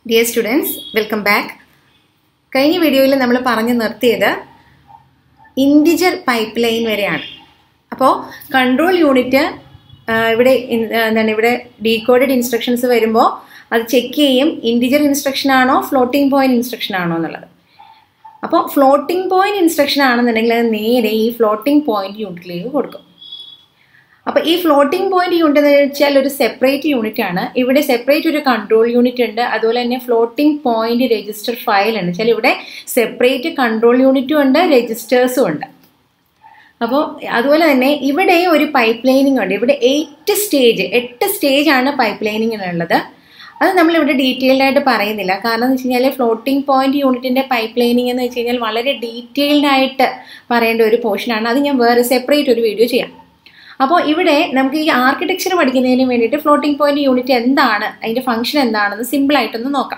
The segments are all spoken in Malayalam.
ഡിയർ സ്റ്റുഡൻസ് വെൽക്കം ബാക്ക് കഴിഞ്ഞ വീഡിയോയിൽ നമ്മൾ പറഞ്ഞു നിർത്തിയത് ഇൻഡിജർ പൈപ്പ് ലൈൻ വരെയാണ് അപ്പോൾ കൺട്രോൾ യൂണിറ്റ് ഇവിടെ ഇൻ- ആ, എന്താണ് ഇവിടെ ഡീകോഡഡ് ഇൻസ്ട്രക്ഷൻസ് വരുമ്പോൾ അത് ചെക്ക് ചെയ്യും ഇൻഡിജർ ഇൻസ്ട്രക്ഷൻ ആണോ ഫ്ലോട്ടിംഗ് പോയിന്റ് ഇൻസ്ട്രക്ഷൻ ആണോ എന്നുള്ളത് അപ്പോൾ ഫ്ലോട്ടിംഗ് പോയിന്റ് ഇൻസ്ട്രക്ഷൻ ആണെന്നുണ്ടെങ്കിൽ അത് നേരെ ഈ ഫ്ലോട്ടിംഗ് പോയിന്റ് യൂണിറ്റിലേക്ക് കൊടുക്കും അപ്പോൾ ഈ ഫ്ലോട്ടിംഗ് പോയിന്റ് യൂണിറ്റ് എന്ന് വെച്ചാൽ ഒരു സെപ്പറേറ്റ് യൂണിറ്റ് ആണ് ഇവിടെ സെപ്പറേറ്റ് ഒരു കൺട്രോൾ യൂണിറ്റ് ഉണ്ട് അതുപോലെ തന്നെ ഫ്ലോട്ടിംഗ് പോയിന്റ് രജിസ്റ്റർ ഫയൽ ഉണ്ട് വെച്ചാൽ ഇവിടെ സെപ്പറേറ്റ് കൺട്രോൾ യൂണിറ്റും ഉണ്ട് രജിസ്റ്റേഴ്സും ഉണ്ട് അപ്പോൾ അതുപോലെ തന്നെ ഇവിടെ ഒരു പൈപ്പ് ലൈനിങ് ഉണ്ട് ഇവിടെ എയ്റ്റ് സ്റ്റേജ് എട്ട് സ്റ്റേജ് ആണ് പൈപ്പ് ലൈനിങ്ങിനുള്ളത് അത് നമ്മളിവിടെ ഡീറ്റെയിൽഡ് ആയിട്ട് പറയുന്നില്ല കാരണം എന്ന് വെച്ച് കഴിഞ്ഞാൽ ഫ്ലോട്ടിംഗ് പോയിന്റ് യൂണിറ്റിന്റെ പൈപ്പ് ലൈനിങ് എന്ന് വെച്ച് കഴിഞ്ഞാൽ വളരെ ഡീറ്റെയിൽഡ് ആയിട്ട് പറയേണ്ട ഒരു പോർഷനാണ് അത് ഞാൻ വേറെ സെപ്പറേറ്റ് ഒരു വീഡിയോ ചെയ്യാം അപ്പോൾ ഇവിടെ നമുക്ക് ഈ ആർക്കിടെക്ചർ പഠിക്കുന്നതിന് വേണ്ടിയിട്ട് ഫ്ലോട്ടിംഗ് പോയിന്റ് യൂണിറ്റ് എന്താണ് അതിന്റെ ഫംഗ്ഷൻ എന്താണെന്ന് സിമ്പിൾ ആയിട്ടൊന്ന് നോക്കാം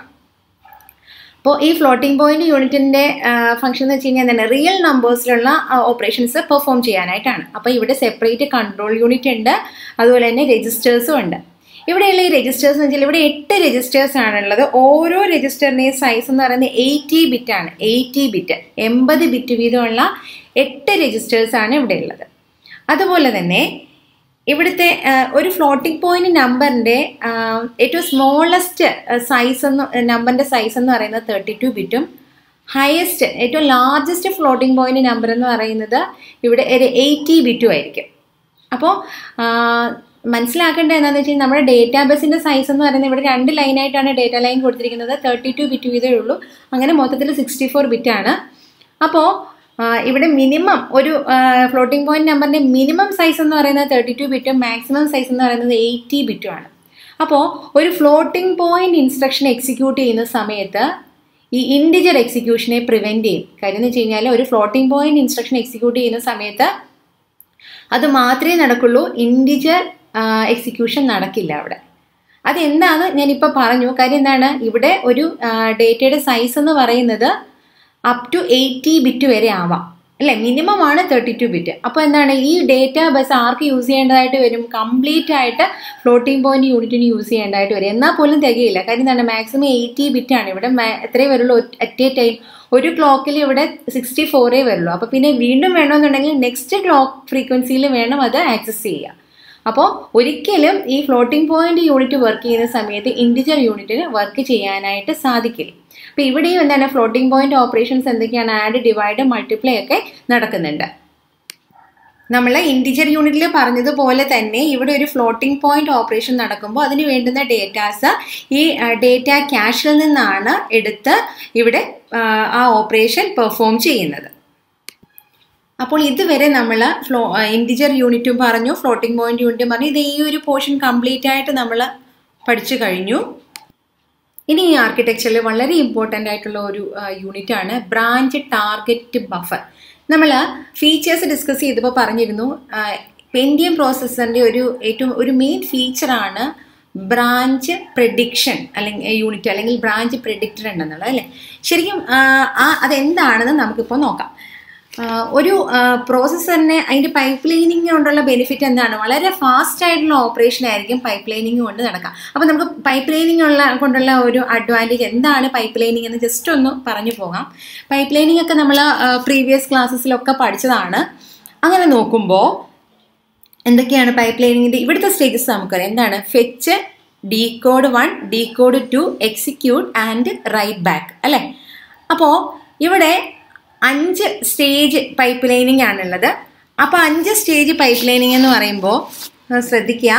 അപ്പോൾ ഈ ഫ്ലോട്ടിംഗ് പോയിന്റ് യൂണിറ്റിന്റെ ഫംഗ്ഷൻ എന്ന് വെച്ച് കഴിഞ്ഞാൽ എന്താണ് റിയൽ നമ്പേഴ്സിലുള്ള ഓപ്പറേഷൻസ് പെർഫോം ചെയ്യാനായിട്ടാണ് അപ്പോൾ ഇവിടെ സെപ്പറേറ്റ് കൺട്രോൾ യൂണിറ്റ് ഉണ്ട് അതുപോലെ തന്നെ രജിസ്റ്റേഴ്സും ഉണ്ട് ഇവിടെയുള്ള ഈ രജിസ്റ്റേഴ്സ് എന്ന് വെച്ചാൽ ഇവിടെ എട്ട് രജിസ്റ്റേഴ്സ് ആണുള്ളത് ഓരോ രജിസ്റ്ററിന്റെയും സൈസ് എന്ന് പറയുന്നത് എയ്റ്റി ബിറ്റ് ആണ് എയ്റ്റി ബിറ്റ് എൺപത് ബിറ്റ് വീതമുള്ള എട്ട് രജിസ്റ്റേഴ്സ് ആണ് ഇവിടെ ഉള്ളത് അതുപോലെ തന്നെ ഇവിടുത്തെ ആ, ഒരു ഫ്ലോട്ടിംഗ് പോയിന്റ് നമ്പറിന്റെ ആ, ഏറ്റവും സ്മോളസ്റ്റ് സൈസ് എന്ന് നമ്പറിന്റെ സൈസ് എന്ന് പറയുന്നത് തേർട്ടി ടു ബിറ്റും ഹയസ്റ്റ് ഏറ്റവും ലാർജസ്റ്റ് ഫ്ലോട്ടിംഗ് പോയിന്റ് നമ്പർ എന്ന് പറയുന്നത് ഇവിടെ ഒരു എയ്റ്റി ബിറ്റും ആയിരിക്കും അപ്പോൾ മനസ്സിലാക്കേണ്ടത് എന്താണെന്ന് വെച്ചാൽ നമ്മുടെ ഡേറ്റാ ബേസിന്റെ സൈസ് എന്ന് പറയുന്നത് ഇവിടെ രണ്ട് ലൈനായിട്ടാണ് ഡേറ്റ ലൈൻ കൊടുത്തിരിക്കുന്നത് തേർട്ടി ടു ബിറ്റ് വീതമേ ഉള്ളൂ അങ്ങനെ മൊത്തത്തിൽ സിക്സ്റ്റി ഫോർ ബിറ്റ് ആണ് അപ്പോൾ ഇവിടെ മിനിമം ഒരു ഫ്ലോട്ടിംഗ് പോയിന്റ് നമ്പറിന്റെ മിനിമം സൈസ് എന്ന് പറയുന്നത് തേർട്ടി ടു ബിറ്റും മാക്സിമം സൈസ് എന്ന് പറയുന്നത് എയ്റ്റി ബിറ്റും ആണ് അപ്പോൾ ഒരു ഫ്ലോട്ടിംഗ് പോയിന്റ് ഇൻസ്ട്രക്ഷൻ എക്സിക്യൂട്ട് ചെയ്യുന്ന സമയത്ത് ഈ ഇൻഡിജർ എക്സിക്യൂഷനെ പ്രിവെന്റ് ചെയ്യും കാര്യം എന്ന് വെച്ച് കഴിഞ്ഞാൽ ഒരു ഫ്ലോട്ടിംഗ് പോയിന്റ് ഇൻസ്ട്രക്ഷൻ എക്സിക്യൂട്ട് ചെയ്യുന്ന സമയത്ത് അത് മാത്രമേ നടക്കുള്ളൂ ഇൻഡിജർ എക്സിക്യൂഷൻ നടക്കില്ല അവിടെ അതെന്താണ് ഞാനിപ്പോൾ പറഞ്ഞു കാര്യം എന്താണ് ഇവിടെ ഒരു ഡേറ്റയുടെ സൈസ് എന്ന് പറയുന്നത് അപ് ടു എയ്റ്റി ബിറ്റ് വരെ ആവാം അല്ലെ മിനിമം ആണ് തേർട്ടി ടു ബിറ്റ് അപ്പോൾ എന്താണ് ഈ ഡേറ്റ ബസ് ആർക്ക് യൂസ് ചെയ്യേണ്ടതായിട്ട് വരും കംപ്ലീറ്റ് ആയിട്ട് ഫ്ലോട്ടിംഗ് പോയിന്റ് യൂണിറ്റിന് യൂസ് ചെയ്യേണ്ടതായിട്ട് വരും എന്നാൽ പോലും തികയില്ല കാര്യം എന്താണ് മാക്സിമം എയ്റ്റി ബിറ്റ് ആണ് ഇവിടെ ma- എത്രയേ വരുള്ളൂ അറ്റ് എ ടൈം ഒരു ക്ലോക്കിൽ ഇവിടെ സിക്സ്റ്റി ഫോറേ വരുള്ളൂ അപ്പോൾ പിന്നെ വീണ്ടും വേണമെന്നുണ്ടെങ്കിൽ നെക്സ്റ്റ് ക്ലോക്ക് ഫ്രീക്വൻസിയിൽ വേണം അത് ആക്സസ് ചെയ്യുക അപ്പോൾ ഒരിക്കലും ഈ ഫ്ലോട്ടിംഗ് പോയിന്റ് യൂണിറ്റ് വർക്ക് ചെയ്യുന്ന സമയത്ത് ഇൻഡിജർ യൂണിറ്റിന് വർക്ക് ചെയ്യാനായിട്ട് സാധിക്കില്ല അപ്പോൾ ഇവിടെയും എന്താണ് ഫ്ലോട്ടിംഗ് പോയിന്റ് ഓപ്പറേഷൻസ് എന്തൊക്കെയാണ് ആഡ് ഡിവൈഡ് മൾട്ടിപ്ലൈ ഒക്കെ നടക്കുന്നുണ്ട് നമ്മൾ ഇൻഡിജർ യൂണിറ്റിൽ പറഞ്ഞതുപോലെ തന്നെ ഇവിടെ ഒരു ഫ്ലോട്ടിംഗ് പോയിന്റ് ഓപ്പറേഷൻ നടക്കുമ്പോൾ അതിന് വേണ്ടുന്ന ഡേറ്റാസ് ഈ ഡേറ്റ ക്യാഷിൽ നിന്നാണ് എടുത്ത് ഇവിടെ ആ, ആ ഓപ്പറേഷൻ പെർഫോം ചെയ്യുന്നത് അപ്പോൾ ഇതുവരെ നമ്മൾ ഫ്ലോ ഇൻഡിജർ യൂണിറ്റും പറഞ്ഞു ഫ്ലോട്ടിംഗ് പോയിന്റ് യൂണിറ്റും പറഞ്ഞു ഇത് ഈ ഒരു പോർഷൻ കംപ്ലീറ്റ് ആയിട്ട് നമ്മൾ പഠിച്ചു കഴിഞ്ഞു ഇനി ഈ ആർക്കിടെക്ചറിൽ വളരെ ഇമ്പോർട്ടൻ്റ് ആയിട്ടുള്ള ഒരു യൂണിറ്റ് ആണ് ബ്രാഞ്ച് ടാർഗറ്റ് ബഫർ നമ്മൾ ഫീച്ചേഴ്സ് ഡിസ്കസ് ചെയ്തപ്പോൾ പറഞ്ഞിരുന്നു പെൻഡിയം പ്രോസസ്സറിൻ്റെ ഒരു ഏറ്റവും ഒരു മെയിൻ ഫീച്ചറാണ് ബ്രാഞ്ച് പ്രെഡിക്ഷൻ അല്ലെങ്കിൽ യൂണിറ്റ് അല്ലെങ്കിൽ ബ്രാഞ്ച് പ്രെഡിക്റ്റർ ഉണ്ടെന്നുള്ളത് അല്ലേ ശരിക്കും ആ, ആ അതെന്താണെന്ന് നമുക്കിപ്പോൾ നോക്കാം ആ, ഒരു പ്രോസസ്സറിനെ അതിൻ്റെ പൈപ്പ് ലൈനിങ് കൊണ്ടുള്ള ബെനിഫിറ്റ് എന്താണ് വളരെ ഫാസ്റ്റ് ആയിട്ടുള്ള ഓപ്പറേഷൻ ആയിരിക്കും പൈപ്പ് ലൈനിങ് കൊണ്ട് നടക്കുക അപ്പോൾ നമുക്ക് പൈപ്പ് ലൈനിങ് ഉള്ള കൊണ്ടുള്ള ഒരു അഡ്വാൻറ്റേജ് എന്താണ് പൈപ്പ് ലൈനിങ് എന്ന് ജസ്റ്റ് ഒന്ന് പറഞ്ഞു പോകാം പൈപ്പ് ലൈനിങ് ഒക്കെ നമ്മൾ പ്രീവിയസ് ക്ലാസ്സസിലൊക്കെ പഠിച്ചതാണ് അങ്ങനെ നോക്കുമ്പോൾ എന്തൊക്കെയാണ് പൈപ്പ് ലൈനിങ്ങിൻ്റെ ഇവിടുത്തെ സ്റ്റേജസ് നമുക്കറിയാം എന്താണ് fetch decode one decode two execute and write back അല്ലേ അപ്പോൾ ഇവിടെ അഞ്ച് സ്റ്റേജ് പൈപ്പ് ലൈനിങ് ആണുള്ളത് അപ്പോൾ അഞ്ച് സ്റ്റേജ് പൈപ്പ് ലൈനിങ് എന്ന് പറയുമ്പോൾ ആ, ശ്രദ്ധിക്കുക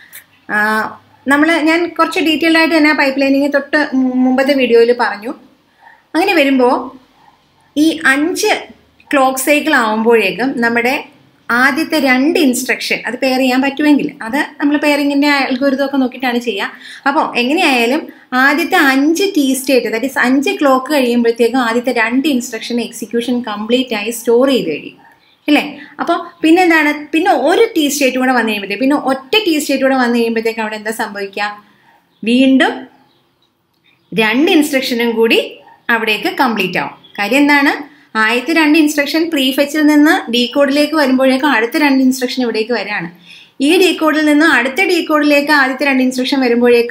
നമ്മൾ ഞാൻ കുറച്ച് ഡീറ്റെയിൽഡ് ആയിട്ട് തന്നെ പൈപ്പ് ലൈനിങ് തൊട്ട് മു- മുമ്പത്തെ വീഡിയോയിൽ പറഞ്ഞു അങ്ങനെ വരുമ്പോൾ ഈ അഞ്ച് ക്ലോക്ക് സൈക്കിൾ ആവുമ്പോഴേക്കും നമ്മുടെ ആദ്യത്തെ രണ്ട് ഇൻസ്ട്രക്ഷൻ അത് പെയർ ചെയ്യാൻ പറ്റുമെങ്കിൽ അത് നമ്മൾ പെയറിങ്ങിൻ്റെ അൽഗോരിതമൊക്കെ നോക്കിയിട്ടാണ് ചെയ്യുക അപ്പോൾ എങ്ങനെയായാലും ആദ്യത്തെ അഞ്ച് ടി സ്റ്റേറ്റ് ദാറ്റ് ഇസ് അഞ്ച് ക്ലോക്ക് കഴിയുമ്പോഴത്തേക്കും ആദ്യത്തെ രണ്ട് ഇൻസ്ട്രക്ഷൻ എക്സിക്യൂഷൻ കംപ്ലീറ്റ് ആയി സ്റ്റോർ ചെയ്ത് കഴിയും അല്ലേ അപ്പോൾ പിന്നെ എന്താണ് പിന്നെ ഒരു ടി സ്റ്റേറ്റ് കൂടെ വന്നു കഴിയുമ്പോഴത്തേക്ക് പിന്നെ ഒറ്റ ടി സ്റ്റേറ്റ് കൂടെ വന്നു കഴിയുമ്പോഴത്തേക്ക് അവിടെ എന്താ സംഭവിക്കുക വീണ്ടും രണ്ട് ഇൻസ്ട്രക്ഷനും കൂടി അവിടേക്ക് കംപ്ലീറ്റ് ആവും കാര്യം എന്താണ് ആദ്യത്തെ രണ്ട് ഇൻസ്ട്രക്ഷൻ പ്രീ ഫെച്ചിൽ നിന്ന് ഡീ കോഡിലേക്ക് വരുമ്പോഴേക്കും അടുത്ത രണ്ട് ഇൻസ്ട്രക്ഷൻ ഇവിടേക്ക് വരാണ് ഈ ഡീ കോഡിൽ നിന്ന് അടുത്ത ഡീ കോഡിലേക്ക് ആദ്യത്തെ രണ്ട് ഇൻസ്ട്രക്ഷൻ വരുമ്പോഴേക്കും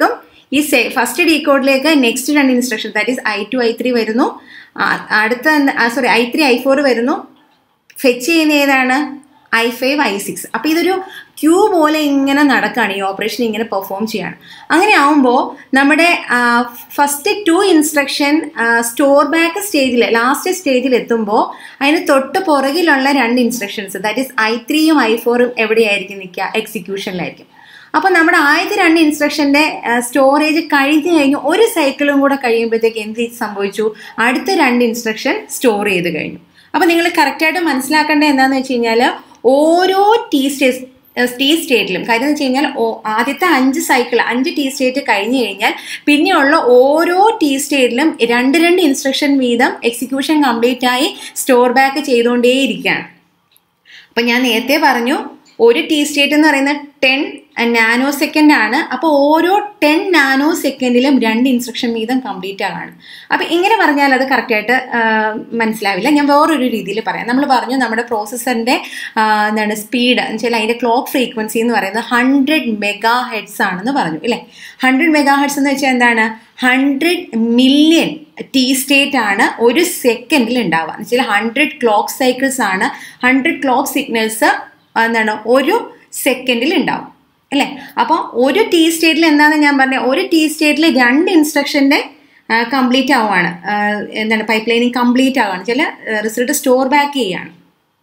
ഈ സെ ഫസ്റ്റ് ഡീകോഡിലേക്ക് നെക്സ്റ്റ് രണ്ട് instruction that is I two I three വരുന്നു ആ, അടുത്ത sorry I three I four വരുന്നു ഫെച്ച് ചെയ്യുന്ന ഏതാണ് ഐ ഫൈവ് ഐ സിക്സ് അപ്പോൾ ഇതൊരു ക്യൂ പോലെ ഇങ്ങനെ നടക്കുകയാണ് ഈ ഓപ്പറേഷൻ ഇങ്ങനെ പെർഫോം ചെയ്യാണ് അങ്ങനെ ആവുമ്പോൾ നമ്മുടെ first two instruction store back സ്റ്റേജിൽ ലാസ്റ്റ് സ്റ്റേജിൽ എത്തുമ്പോൾ അതിന് തൊട്ട് പുറകിലുള്ള രണ്ട് ഇൻസ്ട്രക്ഷൻസ് ദാറ്റ് ഈസ് ഐ ത്രീയും ഐ ഫോറും എവിടെയായിരിക്കും നിൽക്കുക എക്സിക്യൂഷനിലായിരിക്കും അപ്പോൾ നമ്മുടെ ആദ്യത്തെ രണ്ട് ഇൻസ്ട്രക്ഷൻ്റെ സ്റ്റോറേജ് കഴിഞ്ഞ് കഴിഞ്ഞ് ഒരു സൈക്കിളും കൂടെ കഴിയുമ്പോഴത്തേക്ക് എന്ത് സംഭവിച്ചു അടുത്ത രണ്ട് ഇൻസ്ട്രക്ഷൻ സ്റ്റോർ ചെയ്ത് കഴിഞ്ഞു അപ്പോൾ നിങ്ങൾ കറക്റ്റായിട്ട് മനസ്സിലാക്കേണ്ടത് എന്താണെന്ന് വെച്ച് കഴിഞ്ഞാൽ ഓരോ ടി സ്റ്റേസ് ടി സ്റ്റേറ്റിലും കാര്യം എന്ന് വെച്ച് കഴിഞ്ഞാൽ ഓ- ആദ്യത്തെ അഞ്ച് സൈക്കിൾ അഞ്ച് ടി സ്റ്റേറ്റ് കഴിഞ്ഞ് കഴിഞ്ഞാൽ പിന്നെയുള്ള ഓരോ ടി സ്റ്റേറ്റിലും രണ്ട് രണ്ട് ഇൻസ്ട്രക്ഷൻ വീതം എക്സിക്യൂഷൻ കംപ്ലീറ്റ് ആയി സ്റ്റോർ ബാക്ക് ചെയ്തുകൊണ്ടേയിരിക്കുകയാണ് അപ്പം ഞാൻ നേരത്തെ പറഞ്ഞു ഒരു ടി സ്റ്റേറ്റ് എന്ന് പറയുന്നത് ടെൻ നാനോ സെക്കൻഡ് ആണ് അപ്പോൾ ഓരോ ടെൻ നാനോ സെക്കൻഡിലും രണ്ട് ഇൻസ്ട്രക്ഷൻ വീതം കംപ്ലീറ്റ് ആകാണ് അപ്പോൾ ഇങ്ങനെ പറഞ്ഞാൽ അത് കറക്റ്റായിട്ട് മനസ്സിലാവില്ല ഞാൻ വേറൊരു രീതിയിൽ പറയാം നമ്മൾ പറഞ്ഞു നമ്മുടെ പ്രോസസ്സറിൻ്റെ എന്താണ് സ്പീഡ് എന്ന് വെച്ചാൽ അതിൻ്റെ ക്ലോക്ക് ഫ്രീക്വൻസി എന്ന് പറയുന്നത് ഹൺഡ്രഡ് മെഗാ ഹെഡ്സ് ആണെന്ന് പറഞ്ഞു ഇല്ലേ ഹൺഡ്രഡ് മെഗാ ഹെഡ്സ് എന്ന് വെച്ചാൽ എന്താണ് ഹൺഡ്രഡ് മില്യൺ ടി സ്റ്റേറ്റ് ആണ് ഒരു സെക്കൻഡിൽ ഉണ്ടാവുക എന്ന് വെച്ചാൽ ഹൺഡ്രഡ് ക്ലോക്ക് സൈക്കിൾസ് ആണ് ഹൺഡ്രഡ് ക്ലോക്ക് സിഗ്നൽസ് എന്താണ് ഒരു സെക്കൻഡിൽ ഉണ്ടാവും അല്ലേ അപ്പോൾ ഒരു ടി സ്റ്റേറ്റിൽ എന്താണെന്ന് ഞാൻ പറഞ്ഞ ഒരു ടി സ്റ്റേറ്റിൽ രണ്ട് ഇൻസ്ട്രക്ഷൻ്റെ കംപ്ലീറ്റ് ആവുകയാണ് ആ, എന്താണ് പൈപ്പ് ലൈനിങ് കംപ്ലീറ്റ് ആവുകയാണ് ചില റിസൾട്ട് സ്റ്റോർ ബാക്ക് ചെയ്യുകയാണ്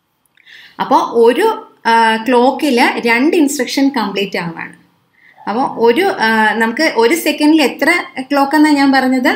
അപ്പോൾ ഒരു ക്ലോക്കിൽ രണ്ട് ഇൻസ്ട്രക്ഷൻ കംപ്ലീറ്റ് ആവുകയാണ് അപ്പോൾ ഒരു ആ, നമുക്ക് ഒരു സെക്കൻഡിൽ എത്ര ക്ലോക്ക് എന്നാണ് ഞാൻ പറഞ്ഞത്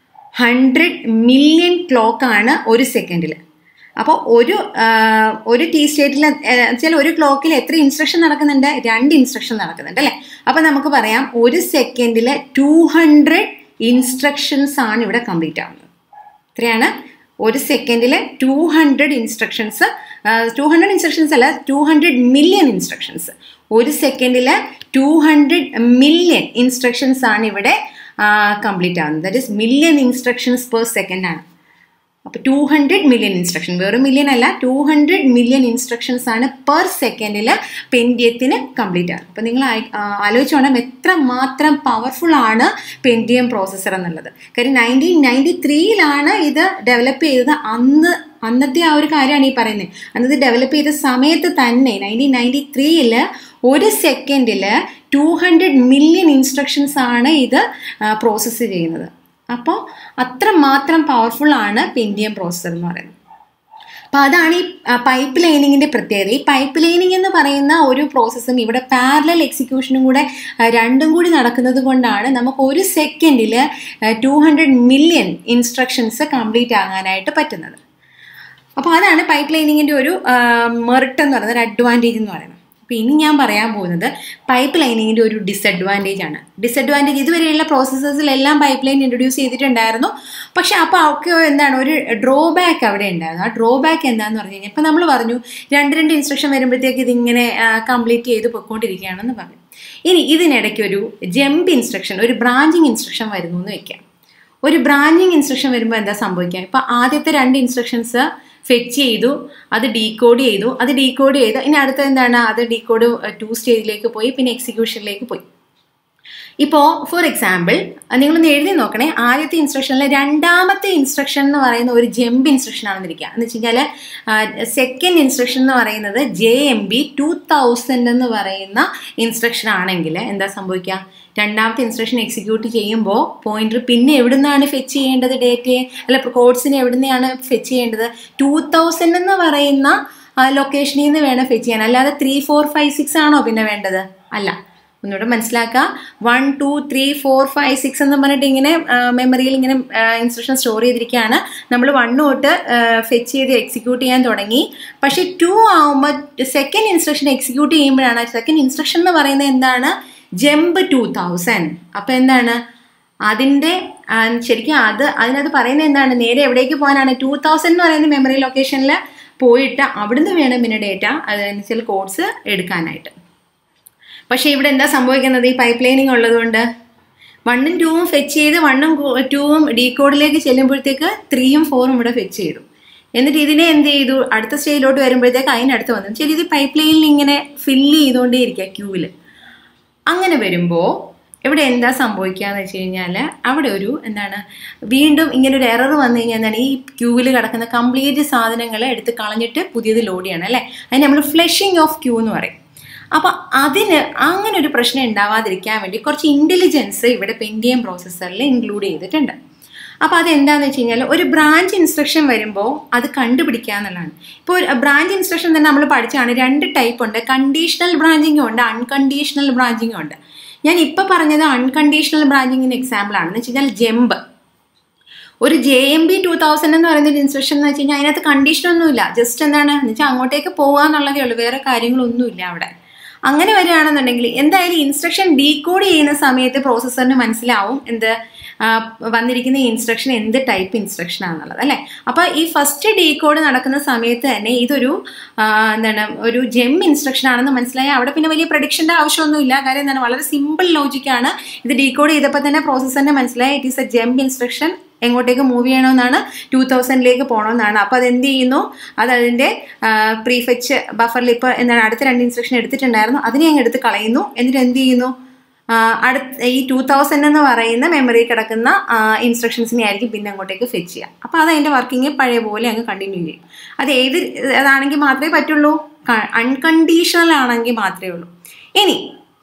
ഹൺഡ്രഡ് മില്യൺ ക്ലോക്കാണ് ഒരു സെക്കൻഡിൽ അപ്പോൾ ഒരു ആ, ഒരു ടി സ്റ്റേറ്റിൽ വെച്ചാൽ ഒരു ക്ലോക്കിൽ എത്ര ഇൻസ്ട്രക്ഷൻ നടക്കുന്നുണ്ട് രണ്ട് ഇൻസ്ട്രക്ഷൻ നടക്കുന്നുണ്ട് അല്ലേ അപ്പോൾ നമുക്ക് പറയാം ഒരു സെക്കൻഡിൽ ടു ഹൺഡ്രഡ് ഇൻസ്ട്രക്ഷൻസ് ആണ് ഇവിടെ കംപ്ലീറ്റ് ആവുന്നത് എത്രയാണ് ഒരു സെക്കൻഡിൽ two hundred instructions two hundred instructions അല്ല ടു ഹൺഡ്രഡ് മില്യൺ ഇൻസ്ട്രക്ഷൻസ് ഒരു സെക്കൻഡിൽ ടു ഹൺഡ്രഡ് മില്യൺ ഇൻസ്ട്രക്ഷൻസ് ആണ് ഇവിടെ കംപ്ലീറ്റ് ആവുന്നത് that is million instructions per second ആണ് അപ്പോൾ ടു ഹൺഡ്രഡ് മില്യൺ ഇൻസ്ട്രക്ഷൻ വെറും മില്യൺ അല്ല ടു ഹൺഡ്രഡ് മില്യൺ ഇൻസ്ട്രക്ഷൻസ് ആണ് പെർ സെക്കൻഡിൽ പെൻഡിയത്തിന് കംപ്ലീറ്റ് ആകും അപ്പോൾ നിങ്ങൾ ആയി- ആ, ആലോചിച്ചോണം എത്ര മാത്രം പവർഫുൾ ആണ് പെൻഡിയം പ്രോസസ്സർ എന്നുള്ളത് കാര്യം നയൻറ്റീൻ നയൻറ്റി ത്രീയിലാണ് ഇത് ഡെവലപ്പ് ചെയ്തത് അന്ന് അന്നത്തെ ആ ഒരു കാര്യമാണ് ഈ പറയുന്നത് അന്നത് ഡെവലപ്പ് ചെയ്ത സമയത്ത് തന്നെ നയൻറ്റീൻ നയൻറ്റി ത്രീയിൽ ഒരു സെക്കൻഡിൽ ടു ഹൺഡ്രഡ് മില്യൺ ഇൻസ്ട്രക്ഷൻസ് ആണ് ഇത് പ്രോസസ്സ് ചെയ്യുന്നത് അപ്പോൾ അത്രമാത്രം പവർഫുൾ ആണ് പെൻഡിയം പ്രോസസ്സർ എന്ന് പറയുന്നത് അപ്പോൾ അതാണ് ഈ പൈപ്പ് ലൈനിങ്ങിൻ്റെ പ്രത്യേകത ഈ പൈപ്പ് ലൈനിങ് എന്ന് പറയുന്ന ഒരു പ്രോസസ്സും ഇവിടെ പാരലൽ എക്സിക്യൂഷനും കൂടെ ആ, രണ്ടും കൂടി നടക്കുന്നത് കൊണ്ടാണ് നമുക്ക് ഒരു സെക്കൻഡിൽ two hundred million instructions complete ആകാനായിട്ട് പറ്റുന്നത് അപ്പോൾ അതാണ് പൈപ്പ് ലൈനിങ്ങിൻ്റെ ഒരു മെറിറ്റ് എന്ന് പറയുന്നത് ഒരു അഡ്വാൻറ്റേജ് എന്ന് പറയുന്നത് അപ്പോൾ ഇനി ഞാൻ പറയാൻ പോകുന്നത് പൈപ്പ് ലൈനിങ്ങിൻ്റെ ഒരു ഡിസഡ്വാൻറ്റേജ് ആണ് ഡിസഡ്വാൻറ്റേജ് ഇതുവരെയുള്ള പ്രോസസ്സസിലെല്ലാം പൈപ്പ് ലൈൻ ഇൻട്രൊഡ്യൂസ് ചെയ്തിട്ടുണ്ടായിരുന്നു പക്ഷേ അപ്പോൾ ഒക്കെ എന്താണ് ഒരു ഡ്രോബാക്ക് അവിടെ ഉണ്ടായിരുന്നു ആ ഡ്രോബാക്ക് എന്താണെന്ന് പറഞ്ഞു കഴിഞ്ഞാൽ ഇപ്പോൾ നമ്മൾ പറഞ്ഞു രണ്ട് രണ്ട് ഇൻസ്ട്രക്ഷൻ വരുമ്പോഴത്തേക്ക് ഇതിങ്ങനെ കംപ്ലീറ്റ് ചെയ്ത് പൊയ്ക്കൊണ്ടിരിക്കുകയാണെന്ന് പറഞ്ഞു ഇനി ഇതിനിടയ്ക്ക് ഒരു ജമ്പ് ഇൻസ്ട്രക്ഷൻ ഒരു ബ്രാഞ്ചിങ് ഇൻസ്ട്രക്ഷൻ വരുന്നു എന്ന് വെക്കാം ഒരു ബ്രാഞ്ചിങ് ഇൻസ്ട്രക്ഷൻ വരുമ്പോൾ എന്താ സംഭവിക്കുക ഇപ്പം ആദ്യത്തെ രണ്ട് ഇൻസ്ട്രക്ഷൻസ് ഫെച്ച് ചെയ്തു അത് ഡീകോഡ് ചെയ്തു അത് ഡീകോഡ് ചെയ്ത് ഇനി അടുത്ത എന്താണ് അത് ഡീകോഡ് ടു സ്റ്റേജിലേക്ക് പോയി പിന്നെ എക്സിക്യൂഷനിലേക്ക് പോയി ഇപ്പോൾ ഫോർ എക്സാമ്പിൾ നിങ്ങളൊന്ന് എഴുതി നോക്കണേ ആദ്യത്തെ ഇൻസ്ട്രക്ഷനിൽ രണ്ടാമത്തെ ഇൻസ്ട്രക്ഷൻ എന്ന് പറയുന്ന ഒരു ജമ്പ് ഇൻസ്ട്രക്ഷൻ ആണെന്ന് ഇരിക്കുക എന്ന് വെച്ച് കഴിഞ്ഞാൽ സെക്കൻഡ് ഇൻസ്ട്രക്ഷൻ എന്ന് പറയുന്നത് J M B two thousand എന്ന് പറയുന്ന ഇൻസ്ട്രക്ഷൻ ആണെങ്കിൽ എന്താ സംഭവിക്കുക രണ്ടാമത്തെ ഇൻസ്ട്രക്ഷൻ എക്സിക്യൂട്ട് ചെയ്യുമ്പോൾ പോയിന്റർ പിന്നെ എവിടെ നിന്നാണ് ഫെച്ച് ചെയ്യേണ്ടത് ഡേറ്റയെ അല്ല കോഡ്സിനെ എവിടെ നിന്നാണ് ഫെച്ച് ചെയ്യേണ്ടത് ടു തൗസൻഡ് എന്ന് പറയുന്ന ലൊക്കേഷനിൽ നിന്ന് വേണം ഫെച്ച് ചെയ്യാൻ അല്ലാതെ ത്രീ ഫോർ ഫൈവ് സിക്സ് ആണോ പിന്നെ വേണ്ടത് അല്ല ഒന്നുകൂടെ മനസ്സിലാക്കുക one two three four five six എന്ന് പറഞ്ഞിട്ട് ഇങ്ങനെ മെമ്മറിയിൽ ഇങ്ങനെ ഇൻസ്ട്രക്ഷൻ സ്റ്റോർ ചെയ്തിരിക്കുകയാണ് നമ്മൾ വൺ തൊട്ട് ഫെച്ച് ചെയ്ത് എക്സിക്യൂട്ട് ചെയ്യാൻ തുടങ്ങി പക്ഷേ ടു ആകുമ്പോൾ സെക്കൻഡ് ഇൻസ്ട്രക്ഷൻ എക്സിക്യൂട്ട് ചെയ്യുമ്പോഴാണ് സെക്കൻഡ് ഇൻസ്ട്രക്ഷൻ എന്ന് പറയുന്നത് എന്താണ് ജമ്പ് ടു തൗസൻഡ് അപ്പോൾ എന്താണ് അതിൻ്റെ ആ, ശരിക്കും അത് അതിനകത്ത് പറയുന്നത് എന്താണ് നേരെ എവിടേക്ക് പോകാനാണ് ടു തൗസൻഡ് എന്ന് പറയുന്ന മെമ്മറി ലൊക്കേഷനിൽ പോയിട്ട് അവിടുന്ന് വേണം പിന്നെ ഡേറ്റ അതനുസരിച്ച് കോഡ്സ് എടുക്കാനായിട്ട് പക്ഷേ ഇവിടെ എന്താ സംഭവിക്കുന്നത് ഈ പൈപ്പ് ലൈനിങ് ഉള്ളതുകൊണ്ട് വണ്ണും ടൂവും ഫെച്ച് ചെയ്ത് വണ്ണും ടൂവും ഡീകോഡിലേക്ക് ചെല്ലുമ്പോഴത്തേക്ക് ത്രീയും ഫോറും ഇവിടെ ഫെച്ച് ചെയ്തു എന്നിട്ട് ഇതിനെ എന്ത് ചെയ്തു അടുത്ത സ്റ്റേജിലോട്ട് വരുമ്പോഴത്തേക്ക് അതിനടുത്ത് വന്നു ശരി ഇത് പൈപ്പ് ലൈനിൽ ഇങ്ങനെ ഫില്ല് ചെയ്തുകൊണ്ടേ ഇരിക്കുക ക്യൂവിൽ അങ്ങനെ വരുമ്പോൾ ഇവിടെ എന്താ സംഭവിക്കുക എന്ന് വെച്ച് കഴിഞ്ഞാൽ അവിടെ ഒരു എന്താണ് വീണ്ടും ഇങ്ങനെ ഒരു എറർ വന്നു കഴിഞ്ഞാൽ എന്താണ് ഈ ക്യൂവിൽ കിടക്കുന്ന കംപ്ലീറ്റ് സാധനങ്ങൾ എടുത്ത് കളഞ്ഞിട്ട് പുതിയത് ലോഡ് ചെയ്യണം അല്ലേ അതിന് നമ്മൾ ഫ്ലഷിങ് ഓഫ് ക്യൂ എന്ന് പറയും അപ്പോൾ അതിന് അങ്ങനെ ഒരു പ്രശ്നം ഉണ്ടാവാതിരിക്കാൻ വേണ്ടി കുറച്ച് ഇൻ്റലിജൻസ് ഇവിടെ പെൻഡിയം പ്രോസസ്സറിൽ ഇൻക്ലൂഡ് ചെയ്തിട്ടുണ്ട് അപ്പോൾ അതെന്താണെന്ന് വെച്ച് കഴിഞ്ഞാൽ ഒരു ബ്രാഞ്ച് ഇൻസ്ട്രക്ഷൻ വരുമ്പോൾ അത് കണ്ടുപിടിക്കുക എന്നുള്ളതാണ് ഇപ്പോൾ ഒരു ബ്രാഞ്ച് ഇൻസ്ട്രക്ഷൻ തന്നെ നമ്മൾ പഠിച്ചാണ് രണ്ട് ടൈപ്പ് ഉണ്ട് കണ്ടീഷണൽ ബ്രാഞ്ചിങ്ങും ഉണ്ട് അൺകണ്ടീഷണൽ ബ്രാഞ്ചിങ്ങും ഉണ്ട് ഞാൻ ഇപ്പോൾ പറഞ്ഞത് അൺകണ്ടീഷണൽ ബ്രാഞ്ചിങ്ങിന് എക്സാമ്പിൾ ആണ് എന്ന് വെച്ച് കഴിഞ്ഞാൽ ജെമ്പ് ഒരു J M B two thousand എന്ന് പറയുന്ന ഒരു ഇൻസ്ട്രക്ഷൻ എന്ന് വെച്ച് കഴിഞ്ഞാൽ അതിനകത്ത് കണ്ടീഷൻ ഒന്നുമില്ല ജസ്റ്റ് എന്താണ് എന്ന് വെച്ചാൽ അങ്ങോട്ടേക്ക് പോകുക എന്നുള്ളതേ ഉള്ളൂ വേറെ കാര്യങ്ങളൊന്നുമില്ല അവിടെ അങ്ങനെ വരികയാണെന്നുണ്ടെങ്കിൽ എന്തായാലും ഇൻസ്ട്രക്ഷൻ ഡീകോഡ് ചെയ്യുന്ന സമയത്ത് പ്രോസസ്സറിന് മനസ്സിലാവും എന്ത് വന്നിരിക്കുന്ന ഇൻസ്ട്രക്ഷൻ എന്ത് ടൈപ്പ് ഇൻസ്ട്രക്ഷൻ ആണെന്നുള്ളത് അല്ലേ അപ്പോൾ ഈ ഫസ്റ്റ് ഡീകോഡ് നടക്കുന്ന സമയത്ത് തന്നെ ഇതൊരു എന്താണ് ഒരു ജെം ഇൻസ്ട്രക്ഷൻ ആണെന്ന് മനസ്സിലായി അവിടെ പിന്നെ വലിയ പ്രഡിക്ഷൻ്റെ ആവശ്യമൊന്നുമില്ല കാര്യം എന്താണ് വളരെ സിമ്പിൾ ലോജിക്കാണ് ഇത് ഡീകോഡ് ചെയ്തപ്പോൾ തന്നെ പ്രോസസ്സറിന് മനസ്സിലായി it is a jump instruction എങ്ങോട്ടേക്ക് മൂവ് ചെയ്യണമെന്നാണ് ടു തൗസൻഡിലേക്ക് പോകണമെന്നാണ് അപ്പോൾ അത് എന്ത് ചെയ്യുന്നു അത് അതിൻ്റെ പ്രീഫെച്ച് ബഫറിൽ ഇപ്പോൾ എന്താണ് അടുത്ത രണ്ട് ഇൻസ്ട്രക്ഷൻ എടുത്തിട്ടുണ്ടായിരുന്നു അതിനെ അങ്ങ് എടുത്ത് കളയുന്നു എന്നിട്ട് എന്ത് ചെയ്യുന്നു അടുത്ത ഈ ടു തൗസൻഡ് എന്ന് പറയുന്ന മെമ്മറി കിടക്കുന്ന ഇൻസ്ട്രക്ഷൻസിനെ ആയിരിക്കും പിന്നെ അങ്ങോട്ടേക്ക് ഫെച്ച് ചെയ്യുക അപ്പോൾ അത് അതിൻ്റെ വർക്കിംഗ് പഴയ പോലെ അങ്ങ് കണ്ടിന്യൂ ചെയ്യും അത് ഏത് അതാണെങ്കിൽ മാത്രമേ പറ്റുള്ളൂ അൺകണ്ടീഷണൽ ആണെങ്കിൽ മാത്രമേ ഉള്ളൂ ഇനി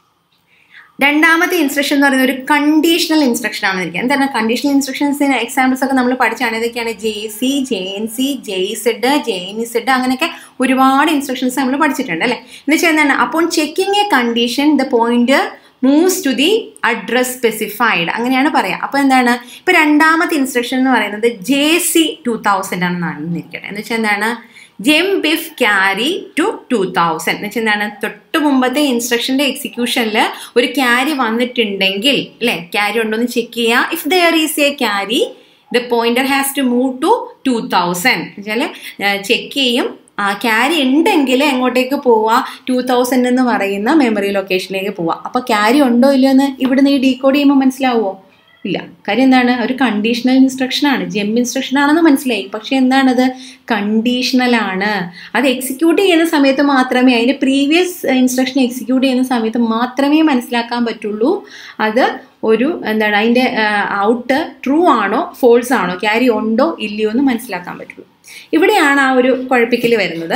രണ്ടാമത്തെ ഇൻസ്ട്രക്ഷൻ എന്ന് പറയുന്നത് ഒരു കണ്ടീഷണൽ ഇൻസ്ട്രക്ഷൻ ആണ് ഇരിക്കുക എന്താണ് കണ്ടീഷണൽ ഇൻസ്ട്രക്ഷൻസിന് എക്സാമ്പിൾസ് ഒക്കെ നമ്മൾ പഠിച്ചാണ് ഇതൊക്കെയാണ് J C J N C J Z J N E Z അങ്ങനെയൊക്കെ ഒരുപാട് ഇൻസ്ട്രക്ഷൻസ് നമ്മൾ പഠിച്ചിട്ടുണ്ട് അല്ലേ എന്ന് വെച്ചാൽ എന്താണ് അപ്പോൾ checking a condition the point moves to the address specified അങ്ങനെയാണ് പറയുക അപ്പോൾ എന്താണ് ഇപ്പോൾ രണ്ടാമത്തെ ഇൻസ്ട്രക്ഷൻ എന്ന് പറയുന്നത് ജെ സി ടു തൗസൻഡ് ആണെന്നാണ് ഇരിക്കട്ടെ എന്ന് വെച്ചാൽ എന്താണ് jump if carry to two thousand എന്ന് വെച്ചാൽ എന്താണ് തൊട്ട് മുമ്പത്തെ ഇൻസ്ട്രക്ഷൻ്റെ എക്സിക്യൂഷനിൽ ഒരു ക്യാരി വന്നിട്ടുണ്ടെങ്കിൽ അല്ലേ ക്യാരി ഉണ്ടോ എന്ന് ചെക്ക് ചെയ്യുക if there is a carry the pointer has to move to two thousand വെച്ചാൽ ചെക്ക് ചെയ്യും ആ ക്യാരി ഉണ്ടെങ്കിൽ എങ്ങോട്ടേക്ക് പോവുക ടു തൗസൻഡ് എന്ന് പറയുന്ന മെമ്മറി ലൊക്കേഷനിലേക്ക് പോവുക അപ്പോൾ ക്യാരി ഉണ്ടോ ഇല്ലയോ എന്ന് ഇവിടുന്ന് ഈ ഡീകോഡ് ചെയ്യുമ്പോൾ മനസ്സിലാവുമോ ഇല്ല കാര്യം എന്താണ് ഒരു കണ്ടീഷണൽ ഇൻസ്ട്രക്ഷൻ ആണ് ജെം ഇൻസ്ട്രക്ഷൻ ആണെന്ന് മനസ്സിലായി പക്ഷെ എന്താണത് കണ്ടീഷണൽ ആണ് അത് എക്സിക്യൂട്ട് ചെയ്യുന്ന സമയത്ത് മാത്രമേ അതിൻ്റെ പ്രീവിയസ് ഇൻസ്ട്രക്ഷൻ എക്സിക്യൂട്ട് ചെയ്യുന്ന സമയത്ത് മാത്രമേ മനസ്സിലാക്കാൻ പറ്റുള്ളൂ അത് ഒരു എന്താണ് അതിൻ്റെ ഔട്ട് ട്രൂ ആണോ ഫോൾസ് ആണോ ക്യാരി ഉണ്ടോ ഇല്ലയോ എന്ന് മനസ്സിലാക്കാൻ പറ്റുള്ളൂ ഇവിടെയാണ് ആ ഒരു കുഴപ്പിക്കൽ വരുന്നത്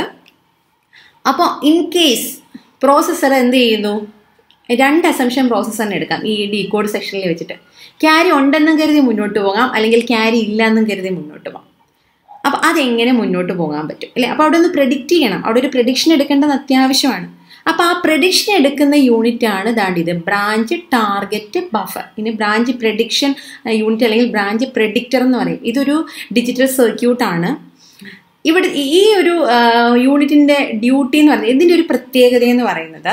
അപ്പോൾ ഇൻ കേസ് പ്രോസസ്സർ എന്ത് ചെയ്യുന്നു രണ്ട് അസംഷൻ പ്രോസസ്സറിന് എടുക്കാം ഈ ഡീകോഡ് സെക്ഷനിൽ വെച്ചിട്ട് ക്യാരി ഉണ്ടെന്നും കരുതി മുന്നോട്ട് പോകാം അല്ലെങ്കിൽ ക്യാരി ഇല്ല എന്നും കരുതി മുന്നോട്ട് പോകാം അപ്പോൾ അതെങ്ങനെ മുന്നോട്ട് പോകാൻ പറ്റും അല്ലേ അപ്പോൾ അവിടെ ഒന്ന് പ്രഡിക്റ്റ് ചെയ്യണം അവിടെ ഒരു പ്രഡിക്ഷൻ എടുക്കേണ്ടത് അത്യാവശ്യമാണ് അപ്പോൾ ആ പ്രഡിക്ഷൻ എടുക്കുന്ന യൂണിറ്റ് ആണ് ദാണ്ട് ഇത് ബ്രാഞ്ച് ടാർഗറ്റ് ബഫർ ഇനി ബ്രാഞ്ച് പ്രഡിക്ഷൻ യൂണിറ്റ് അല്ലെങ്കിൽ ബ്രാഞ്ച് പ്രഡിക്റ്റർ എന്ന് പറയും ഇതൊരു ഡിജിറ്റൽ സർക്യൂട്ടാണ് ഇവിടെ ഈ ഒരു യൂണിറ്റിൻ്റെ ഡ്യൂട്ടി എന്ന് പറയുന്നത് ഇതിൻ്റെ ഒരു പ്രത്യേകത എന്ന് പറയുന്നത്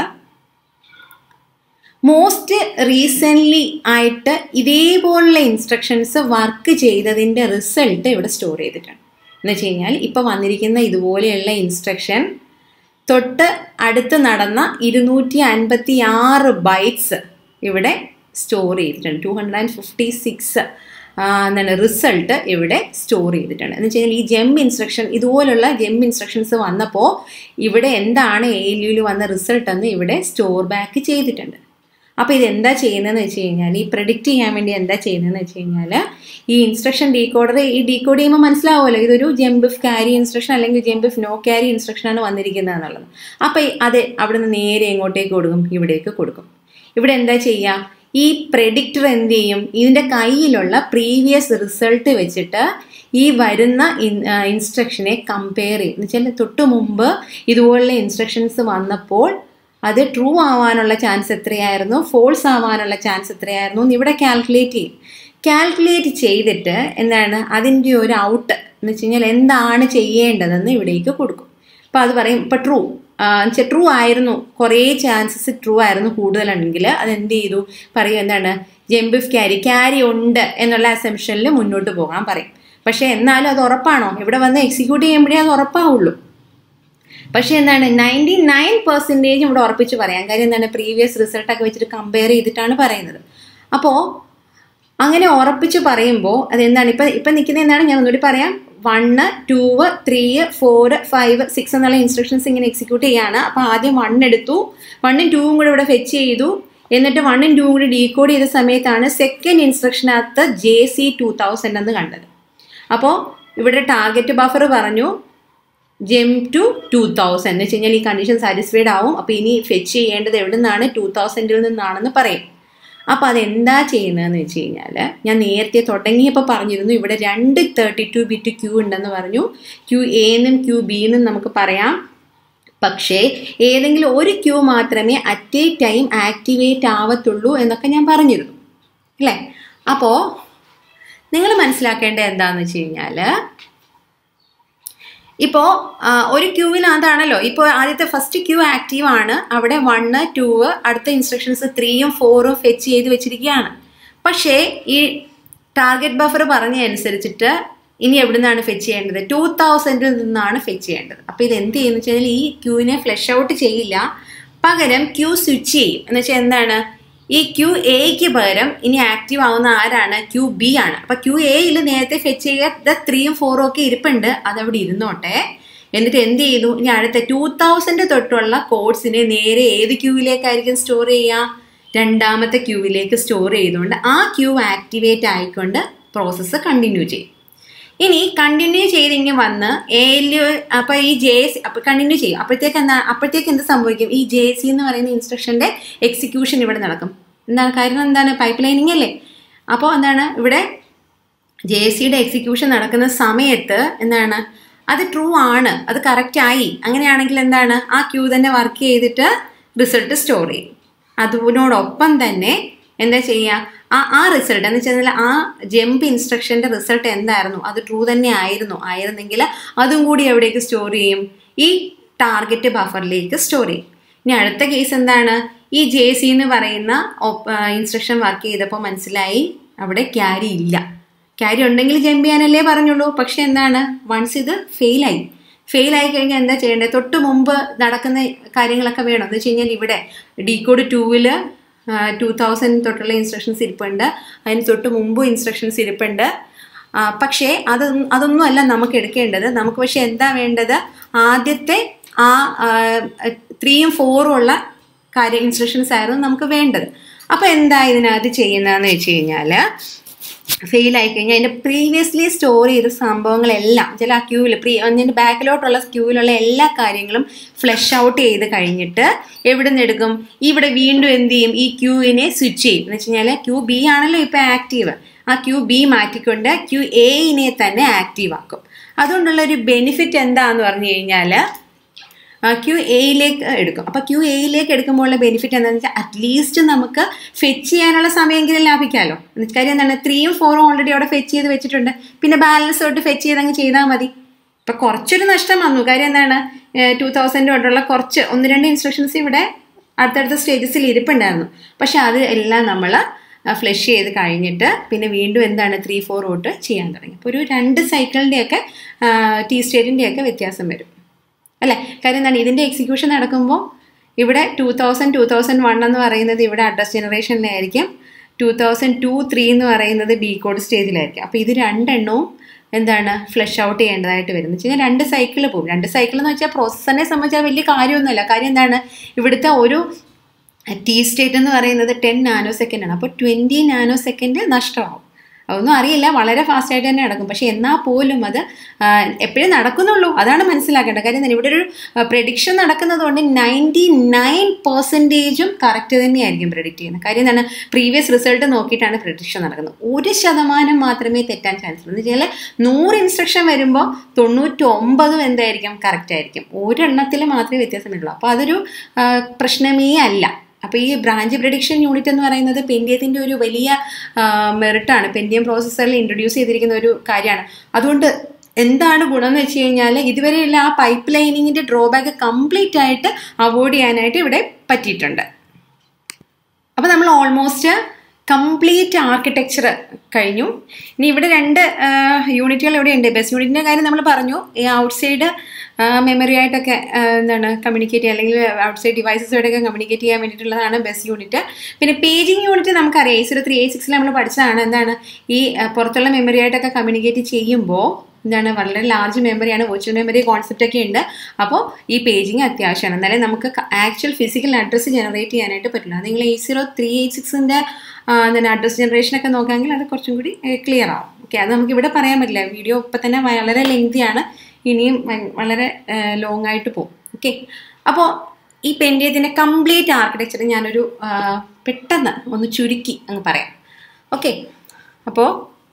മോസ്റ്റ് റീസെൻ്റ്ലി ആയിട്ട് ഇതേപോലുള്ള ഇൻസ്ട്രക്ഷൻസ് വർക്ക് ചെയ്തതിൻ്റെ റിസൾട്ട് ഇവിടെ സ്റ്റോർ ചെയ്തിട്ടുണ്ട് എന്ന് വെച്ച് കഴിഞ്ഞാൽ ഇപ്പോൾ വന്നിരിക്കുന്ന ഇതുപോലെയുള്ള ഇൻസ്ട്രക്ഷൻ തൊട്ട് അടുത്ത് നടന്ന ഇരുന്നൂറ്റി അൻപത്തി ആറ് ബൈറ്റ്സ് ഇവിടെ സ്റ്റോർ ചെയ്തിട്ടുണ്ട് two hundred and fifty six എന്താണ് റിസൾട്ട് ഇവിടെ സ്റ്റോർ ചെയ്തിട്ടുണ്ട് എന്ന് വെച്ച് കഴിഞ്ഞാൽ ഈ ജെം ഇൻസ്ട്രക്ഷൻ ഇതുപോലുള്ള ജെം ഇൻസ്ട്രക്ഷൻസ് വന്നപ്പോൾ ഇവിടെ എന്താണ് എ എൽ യുയിൽ വന്ന റിസൾട്ട് എന്ന് ഇവിടെ സ്റ്റോർ ബാക്ക് ചെയ്തിട്ടുണ്ട് അപ്പോൾ ഇതെന്താ ചെയ്യുന്നതെന്ന് വെച്ച് കഴിഞ്ഞാൽ ഈ പ്രഡിക്റ്റ് ചെയ്യാൻ വേണ്ടി എന്താ ചെയ്യുന്നതെന്ന് വെച്ച് കഴിഞ്ഞാൽ ഈ ഇൻസ്ട്രക്ഷൻ ഡീകോഡർ ഈ ഡീകോഡ് ചെയ്യുമ്പോൾ മനസ്സിലാവുമല്ലോ ഇതൊരു ജംബിഫ് ക്യാരി ഇൻസ്ട്രക്ഷൻ അല്ലെങ്കിൽ ജംബിഫ് നോ ക്യാരി ഇൻസ്ട്രക്ഷനാണ് വന്നിരിക്കുന്നത് എന്നുള്ളത് അപ്പോൾ അത് അവിടെ നിന്ന് നേരെ എങ്ങോട്ടേക്ക് കൊടുക്കും ഇവിടേക്ക് കൊടുക്കും ഇവിടെ എന്താ ചെയ്യുക ഈ പ്രഡിക്റ്റർ എന്ത് ചെയ്യും ഇതിൻ്റെ കയ്യിലുള്ള പ്രീവിയസ് റിസൾട്ട് വെച്ചിട്ട് ഈ വരുന്ന ഇൻസ്ട്രക്ഷനെ കമ്പയർ ചെയ്യും എന്ന് വെച്ചാൽ തൊട്ട് മുമ്പ് ഇതുപോലുള്ള ഇൻസ്ട്രക്ഷൻസ് വന്നപ്പോൾ അത് ട്രൂ ആവാനുള്ള ചാൻസ് എത്രയായിരുന്നു ഫോൾസ് ആവാനുള്ള ചാൻസ് എത്രയായിരുന്നു എന്ന് ഇവിടെ കാൽക്കുലേറ്റ് ചെയ്യും കാൽക്കുലേറ്റ് ചെയ്തിട്ട് എന്താണ് അതിൻ്റെ ഒരു ഔട്ട് എന്ന് വെച്ച് കഴിഞ്ഞാൽ എന്താണ് ചെയ്യേണ്ടതെന്ന് ഇവിടേക്ക് കൊടുക്കും അപ്പോൾ അത് പറയും ഇപ്പോൾ ട്രൂ വെച്ചാൽ ട്രൂ ആയിരുന്നു കുറേ ചാൻസസ് ട്രൂ ആയിരുന്നു കൂടുതലുണ്ടെങ്കിൽ അത് എന്ത് ചെയ്തു പറയും എന്താണ് ജംബിഫ് ക്യാരി ക്യാരി ഉണ്ട് എന്നുള്ള അസംഷനിൽ മുന്നോട്ട് പോകാൻ പറയും പക്ഷേ എന്നാലും അത് ഉറപ്പാണോ ഇവിടെ വന്ന് എക്സിക്യൂട്ട് ചെയ്യുമ്പോഴേ അത് ഉറപ്പാവുള്ളൂ പക്ഷേ എന്താണ് നയൻറ്റി നയൻ പെർസെൻറ്റേജ് ഇവിടെ ഉറപ്പിച്ച് പറയാം കാര്യം എന്താണ് പ്രീവിയസ് റിസൾട്ടൊക്കെ വെച്ചിട്ട് കമ്പയർ ചെയ്തിട്ടാണ് പറയുന്നത് അപ്പോൾ അങ്ങനെ ഉറപ്പിച്ച് പറയുമ്പോൾ അതെന്താണ് ഇപ്പം ഇപ്പം നിൽക്കുന്ന എന്താണ് ഞാൻ ഒന്നുകൂടി പറയാം one two three four five six എന്നുള്ള ഇൻസ്ട്രക്ഷൻസ് ഇങ്ങനെ എക്സിക്യൂട്ട് ചെയ്യാണ് അപ്പോൾ ആദ്യം വൺ എടുത്തു വണ്ണും ടൂവും കൂടെ ഇവിടെ ഫെച്ച് ചെയ്തു എന്നിട്ട് വണ്ണും ടൂവും കൂടി ഡീകോഡ് ചെയ്ത സമയത്താണ് സെക്കൻഡ് ഇൻസ്ട്രക്ഷനകത്ത് ജെ സി ടു തൗസൻഡ് എന്ന് കണ്ടത് അപ്പോൾ ഇവിടെ ടാർഗറ്റ് ബഫർ പറഞ്ഞു ജെം ടു ടു തൗസൻഡ് എന്ന് വെച്ച് കഴിഞ്ഞാൽ ഈ കണ്ടീഷൻ സാറ്റിസ്ഫൈഡ് ആവും അപ്പോൾ ഇനി ഫെച്ച് ചെയ്യേണ്ടത് എവിടെ നിന്നാണ് ടു തൗസൻഡിൽ നിന്നാണെന്ന് പറയും അപ്പോൾ അതെന്താ ചെയ്യുന്നതെന്ന് വെച്ച് കഴിഞ്ഞാൽ ഞാൻ നേരത്തെ തുടങ്ങിയപ്പോൾ പറഞ്ഞിരുന്നു ഇവിടെ രണ്ട് തേർട്ടി ടു ബിറ്റ് ക്യൂ ഉണ്ടെന്ന് പറഞ്ഞു ക്യൂ എ എന്നും ക്യൂ ബി എന്നും നമുക്ക് പറയാം പക്ഷേ ഏതെങ്കിലും ഒരു ക്യൂ മാത്രമേ അറ്റ് എ ടൈം ആക്ടിവേറ്റ് ആവത്തുള്ളൂ എന്നൊക്കെ ഞാൻ പറഞ്ഞിരുന്നു അല്ലേ അപ്പോൾ നിങ്ങൾ മനസ്സിലാക്കേണ്ടത് എന്താണെന്ന് വെച്ച് കഴിഞ്ഞാൽ ഇപ്പോൾ ഒരു ക്യൂവിനകത്താണല്ലോ ഇപ്പോൾ ആദ്യത്തെ ഫസ്റ്റ് ക്യൂ ആക്റ്റീവ് ആണ് അവിടെ വണ്ണ് ടൂ അടുത്ത ഇൻസ്ട്രക്ഷൻസ് ത്രീയും ഫോറും ഫെച്ച് ചെയ്ത് വെച്ചിരിക്കുകയാണ് പക്ഷേ ഈ ടാർഗറ്റ് ബഫർ പറഞ്ഞ അനുസരിച്ചിട്ട് ഇനി എവിടെ നിന്നാണ് ഫെച്ച് ചെയ്യേണ്ടത് ടൂ തൗസൻഡിൽ നിന്നാണ് ഫെച്ച് ചെയ്യേണ്ടത് അപ്പോൾ ഇത് എന്ത് ചെയ്യുന്നു വെച്ച് കഴിഞ്ഞാൽ ഈ ക്യൂവിനെ ഫ്ലഷ് ഔട്ട് ചെയ്യില്ല പകരം ക്യൂ സ്വിച്ച് ചെയ്യും എന്ന് വെച്ചാൽ എന്താണ് ഈ ക്യൂ എക്ക് പകരം ഇനി ആക്റ്റീവ് ആവുന്ന ആരാണ് ക്യൂ ബി ആണ് അപ്പൊ ക്യൂ എയിൽ നേരത്തെ ഫെച്ച് ചെയ്യാത്ത ത്രീയും ഫോറും ഒക്കെ ഇരിപ്പുണ്ട് അതവിടെ ഇരുന്നോട്ടെ എന്നിട്ട് എന്ത് ചെയ്തു ഇനി അടുത്ത ടൂ തൗസൻഡ് തൊട്ടുള്ള കോഡ്സിനെ നേരെ ഏത് ക്യൂവിലേക്കായിരിക്കും സ്റ്റോർ ചെയ്യുക രണ്ടാമത്തെ ക്യൂവിലേക്ക് സ്റ്റോർ ചെയ്തുകൊണ്ട് ആ ക്യൂ ആക്ടിവേറ്റ് ആയിക്കൊണ്ട് പ്രോസസ്സ് കണ്ടിന്യൂ ചെയ്യും ഇനി കണ്ടിന്യൂ ചെയ്ത് ഇങ്ങനെ വന്ന് എൽ അപ്പോൾ ഈ ജെ സി അപ്പോൾ കണ്ടിന്യൂ ചെയ്യും അപ്പോഴത്തേക്ക് എന്താ അപ്പോഴത്തേക്ക് എന്ത് സംഭവിക്കും ഈ ജെ സി എന്ന് പറയുന്ന ഇൻസ്ട്രക്ഷൻ്റെ എക്സിക്യൂഷൻ ഇവിടെ നടക്കും എന്താണ് കാര്യം എന്താണ് പൈപ്പ് ലൈനിങ് അല്ലേ അപ്പോൾ എന്താണ് ഇവിടെ ജെ സിയുടെ എക്സിക്യൂഷൻ നടക്കുന്ന സമയത്ത് എന്താണ് അത് ട്രൂ ആണ് അത് കറക്റ്റ് ആയി അങ്ങനെയാണെങ്കിൽ എന്താണ് ആ ക്യൂ തന്നെ വർക്ക് ചെയ്തിട്ട് റിസൾട്ട് സ്റ്റോർ ചെയ്യും അതിനോടൊപ്പം തന്നെ എന്താ ചെയ്യുക ആ ആ റിസൾട്ട് എന്ന് വെച്ചാൽ ആ ജമ്പ് ഇൻസ്ട്രക്ഷൻ്റെ റിസൾട്ട് എന്തായിരുന്നു അത് ട്രൂ തന്നെ ആയിരുന്നു ആയിരുന്നെങ്കിൽ അതും കൂടി എവിടേക്ക് സ്റ്റോർ ചെയ്യും ഈ ടാർഗറ്റ് ബഫറിലേക്ക് സ്റ്റോർ ചെയ്യും ഇനി അടുത്ത കേസ് എന്താണ് ഈ ജെ സി എന്ന് പറയുന്ന ഇൻസ്ട്രക്ഷൻ വർക്ക് ചെയ്തപ്പോൾ മനസ്സിലായി അവിടെ ക്യാരി ഇല്ല ക്യാരി ഉണ്ടെങ്കിൽ ജമ്പ് ചെയ്യാനല്ലേ പറഞ്ഞുള്ളൂ പക്ഷെ എന്താണ് വൺസ് ഇത് ഫെയിലായി ഫെയിൽ ആയി കഴിഞ്ഞാൽ എന്താ ചെയ്യേണ്ടത് തൊട്ട് മുമ്പ് നടക്കുന്ന കാര്യങ്ങളൊക്കെ വേണം എന്ന് വെച്ച് കഴിഞ്ഞാൽ ഇവിടെ ഡീകോഡ് ടൂവിൽ ടു തൗസൻഡ് തൊട്ടുള്ള ഇൻസ്ട്രക്ഷൻസ് ഇരിപ്പുണ്ട് അതിന് തൊട്ട് മുമ്പ് ഇൻസ്ട്രക്ഷൻസ് ഇരിപ്പുണ്ട് പക്ഷേ അത് അതൊന്നും അല്ല നമുക്ക് എടുക്കേണ്ടത് നമുക്ക് പക്ഷെ എന്താ വേണ്ടത് ആദ്യത്തെ ആ ത്രീയും ഫോറും ഉള്ള കാര്യ ഇൻസ്ട്രക്ഷൻസ് ആയിരുന്നു നമുക്ക് വേണ്ടത് അപ്പോൾ എന്താ ഇതിനകത്ത് ചെയ്യുന്നതെന്ന് വെച്ച് കഴിഞ്ഞാൽ ഫെയിൽ ആയി കഴിഞ്ഞാൽ അതിൻ്റെ പ്രീവിയസ്ലി സ്റ്റോർ ചെയ്ത സംഭവങ്ങളെല്ലാം ചില ആ ക്യൂവിൽ പ്രീ അതിൻ്റെ ബാക്കിലോട്ടുള്ള ക്യൂവിലുള്ള എല്ലാ കാര്യങ്ങളും ഫ്ലഷ് ഔട്ട് ചെയ്ത് കഴിഞ്ഞിട്ട് എവിടെ നിന്ന് എടുക്കും ഇവിടെ വീണ്ടും എന്ത് ചെയ്യും ഈ ക്യൂവിനെ സ്വിച്ച് ചെയ്യും എന്ന് വെച്ച് കഴിഞ്ഞാൽ ക്യൂ ബി ആണല്ലോ ഇപ്പോൾ ആക്റ്റീവ് ആ ക്യൂ ബി മാറ്റിക്കൊണ്ട് ക്യൂ എയിനെ തന്നെ ആക്റ്റീവ് ആക്കും അതുകൊണ്ടുള്ള ഒരു ബെനിഫിറ്റ് എന്താന്ന് പറഞ്ഞു കഴിഞ്ഞാൽ ക്യൂ എയിലേക്ക് എടുക്കും അപ്പോൾ ക്യൂ എയിലേക്ക് എടുക്കുമ്പോഴുള്ള ബെനിഫിറ്റ് എന്താണെന്ന് വെച്ചാൽ അറ്റ്ലീസ്റ്റ് നമുക്ക് ഫെച്ച് ചെയ്യാനുള്ള സമയമെങ്കിലും ലാഭിക്കാമല്ലോ കാര്യം എന്താണ് ത്രീയും ഫോറും ഓൾറെഡി അവിടെ ഫെച്ച് ചെയ്ത് വെച്ചിട്ടുണ്ട് പിന്നെ ബാലൻസ് തൊട്ട് ഫെച്ച് ചെയ്ത് അങ്ങ് ചെയ്താൽ മതി ഇപ്പം കുറച്ചൊരു നഷ്ടം വന്നു കാര്യം എന്താണ് ടു തൗസൻഡ് തൊട്ടുള്ള കുറച്ച് ഒന്ന് രണ്ട് ഇൻസ്ട്രക്ഷൻസ് ഇവിടെ അടുത്തടുത്ത സ്റ്റേജസിൽ ഇരിപ്പുണ്ടായിരുന്നു പക്ഷെ അത് എല്ലാം നമ്മൾ ഫ്ലഷ് ചെയ്ത് കഴിഞ്ഞിട്ട് പിന്നെ വീണ്ടും എന്താണ് ത്രീ ഫോർ തൊട്ട് ചെയ്യാൻ തുടങ്ങി അപ്പോൾ ഒരു രണ്ട് സൈക്കിളിൻ്റെയൊക്കെ ടി സ്റ്റേറ്റിൻ്റെയൊക്കെ വ്യത്യാസം വരും അല്ലേ കാര്യം എന്താണ് ഇതിൻ്റെ എക്സിക്യൂഷൻ നടക്കുമ്പോൾ ഇവിടെ two thousand two thousand one എന്ന് പറയുന്നത് ഇവിടെ അഡ്രസ് ജനറേഷനിലായിരിക്കും ടു തൗസൻഡ് ടു ത്രീ എന്ന് പറയുന്നത് ഡീ കോഡ് സ്റ്റേജിലായിരിക്കും അപ്പോൾ ഇത് രണ്ടെണ്ണവും എന്താണ് ഫ്ലഷ് ഔട്ട് ചെയ്യേണ്ടതായിട്ട് വരും എന്ന് വെച്ച് കഴിഞ്ഞാൽ രണ്ട് സൈക്കിൾ പോകും രണ്ട് സൈക്കിൾ എന്ന് വെച്ചാൽ പ്രോസസ്സറിനെ സംബന്ധിച്ചാൽ വലിയ കാര്യമൊന്നുമല്ല കാര്യം എന്താണ് ഇവിടുത്തെ ഒരു ടി സ്റ്റേറ്റ് എന്ന് പറയുന്നത് ടെൻ നാനോ സെക്കൻഡ് ആണ് അപ്പോൾ ട്വൻറ്റി നാനോ സെക്കൻഡ് നഷ്ടമാവും അതൊന്നും അറിയില്ല വളരെ ഫാസ്റ്റായിട്ട് തന്നെ നടക്കും പക്ഷേ എന്നാൽ പോലും അത് എപ്പോഴും നടക്കുന്നുള്ളൂ അതാണ് മനസ്സിലാക്കേണ്ടത് കാര്യം തന്നെ ഇവിടെ ഒരു പ്രഡിക്ഷൻ നടക്കുന്നത് കൊണ്ട് നയൻറ്റി നയൻ പെർസെൻറ്റേജും കറക്റ്റ് തന്നെയായിരിക്കും പ്രഡിക്റ്റ് ചെയ്യുന്നത് കാര്യം എന്താണ് പ്രീവിയസ് റിസൾട്ട് നോക്കിയിട്ടാണ് പ്രഡിക്ഷൻ നടക്കുന്നത് ഒരു ശതമാനം മാത്രമേ തെറ്റാൻ ചാൻസ് ഉള്ളൂ എന്ന് വെച്ചാൽ നൂറ് ഇൻസ്ട്രക്ഷൻ വരുമ്പോൾ തൊണ്ണൂറ്റൊമ്പതും എന്തായിരിക്കും കറക്റ്റ് ആയിരിക്കും ഒരെണ്ണത്തിൽ മാത്രമേ വ്യത്യാസം വരുള്ളൂ അപ്പോൾ അതൊരു പ്രശ്നമേ അല്ല അപ്പോൾ ഈ ബ്രാഞ്ച് പ്രഡിക്ഷൻ യൂണിറ്റ് എന്ന് പറയുന്നത് പെൻഡിയത്തിൻ്റെ ഒരു വലിയ മെറിറ്റാണ് പെൻഡിയം പ്രോസസ്സറിൽ ഇൻട്രൊഡ്യൂസ് ചെയ്തിരിക്കുന്ന ഒരു കാര്യമാണ് അതുകൊണ്ട് എന്താണ് ഗുണം എന്ന് വെച്ച് കഴിഞ്ഞാൽ ഇതുവരെയുള്ള ആ പൈപ്പ് ലൈനിങ്ങിൻ്റെ ഡ്രോബാക്ക് കംപ്ലീറ്റ് ആയിട്ട് അവോയ്ഡ് ചെയ്യാനായിട്ട് ഇവിടെ പറ്റിയിട്ടുണ്ട് അപ്പോൾ നമ്മൾ ഓൾമോസ്റ്റ് കംപ്ലീറ്റ് ആർക്കിടെക്ചർ കഴിഞ്ഞു ഇനി ഇവിടെ രണ്ട് യൂണിറ്റുകൾ ഇവിടെ ഉണ്ട് ബസ് യൂണിറ്റിൻ്റെ കാര്യം നമ്മൾ പറഞ്ഞു ഈ ഔട്ട്സൈഡ് മെമ്മറി ആയിട്ടൊക്കെ എന്താണ് കമ്മ്യൂണിക്കേറ്റ് ചെയ്യുക അല്ലെങ്കിൽ ഔട്ട്സൈഡ് ഡിവൈസസോടൊക്കെ കമ്മ്യൂണിക്കേറ്റ് ചെയ്യാൻ വേണ്ടിയിട്ടുള്ളതാണ് ബസ് യൂണിറ്റ് പിന്നെ പേജിങ് യൂണിറ്റ് നമുക്കറിയാം എ സീറോ ത്രീ എ സിക്സിൽ നമ്മൾ പഠിച്ചതാണ് എന്താണ് ഈ പുറത്തുള്ള മെമ്മറി ആയിട്ടൊക്കെ കമ്മ്യൂണിക്കേറ്റ് ചെയ്യുമ്പോൾ എന്താണ് വളരെ ലാർജ് മെമ്മറിയാണ് വെർച്വൽ മെമ്മറി കോൺസെപ്റ്റ് ഒക്കെ ഉണ്ട് അപ്പോൾ ഈ പേജിങ് അത്യാവശ്യമാണ് എന്നാലേ നമുക്ക് ആക്ച്വൽ ഫിസിക്കൽ അഡ്രസ്സ് ജനറേറ്റ് ചെയ്യാനായിട്ട് പറ്റില്ല നിങ്ങൾ എയ്റ്റ് സീറോ ത്രീ എയ്റ്റ് സിക്സിൻ്റെ എന്താണ് അഡ്രസ് ജനറേഷനൊക്കെ നോക്കുകയാണെങ്കിൽ അത് കുറച്ചും കൂടി ക്ലിയർ ആവും ഓക്കെ അത് നമുക്ക് ഇവിടെ പറയാൻ പറ്റില്ല വീഡിയോ ഇപ്പം തന്നെ വളരെ ലെങ്തിയാണ് ഇനിയും വളരെ ലോങ് ആയിട്ട് പോകും ഓക്കെ അപ്പോൾ ഈ പെൻഡിയത്തിൻ്റെ കംപ്ലീറ്റ് ആർക്കിടെക്ചർ ഞാനൊരു പെട്ടെന്ന് ഒന്ന് ചുരുക്കി അങ്ങ് പറയാം ഓക്കെ അപ്പോൾ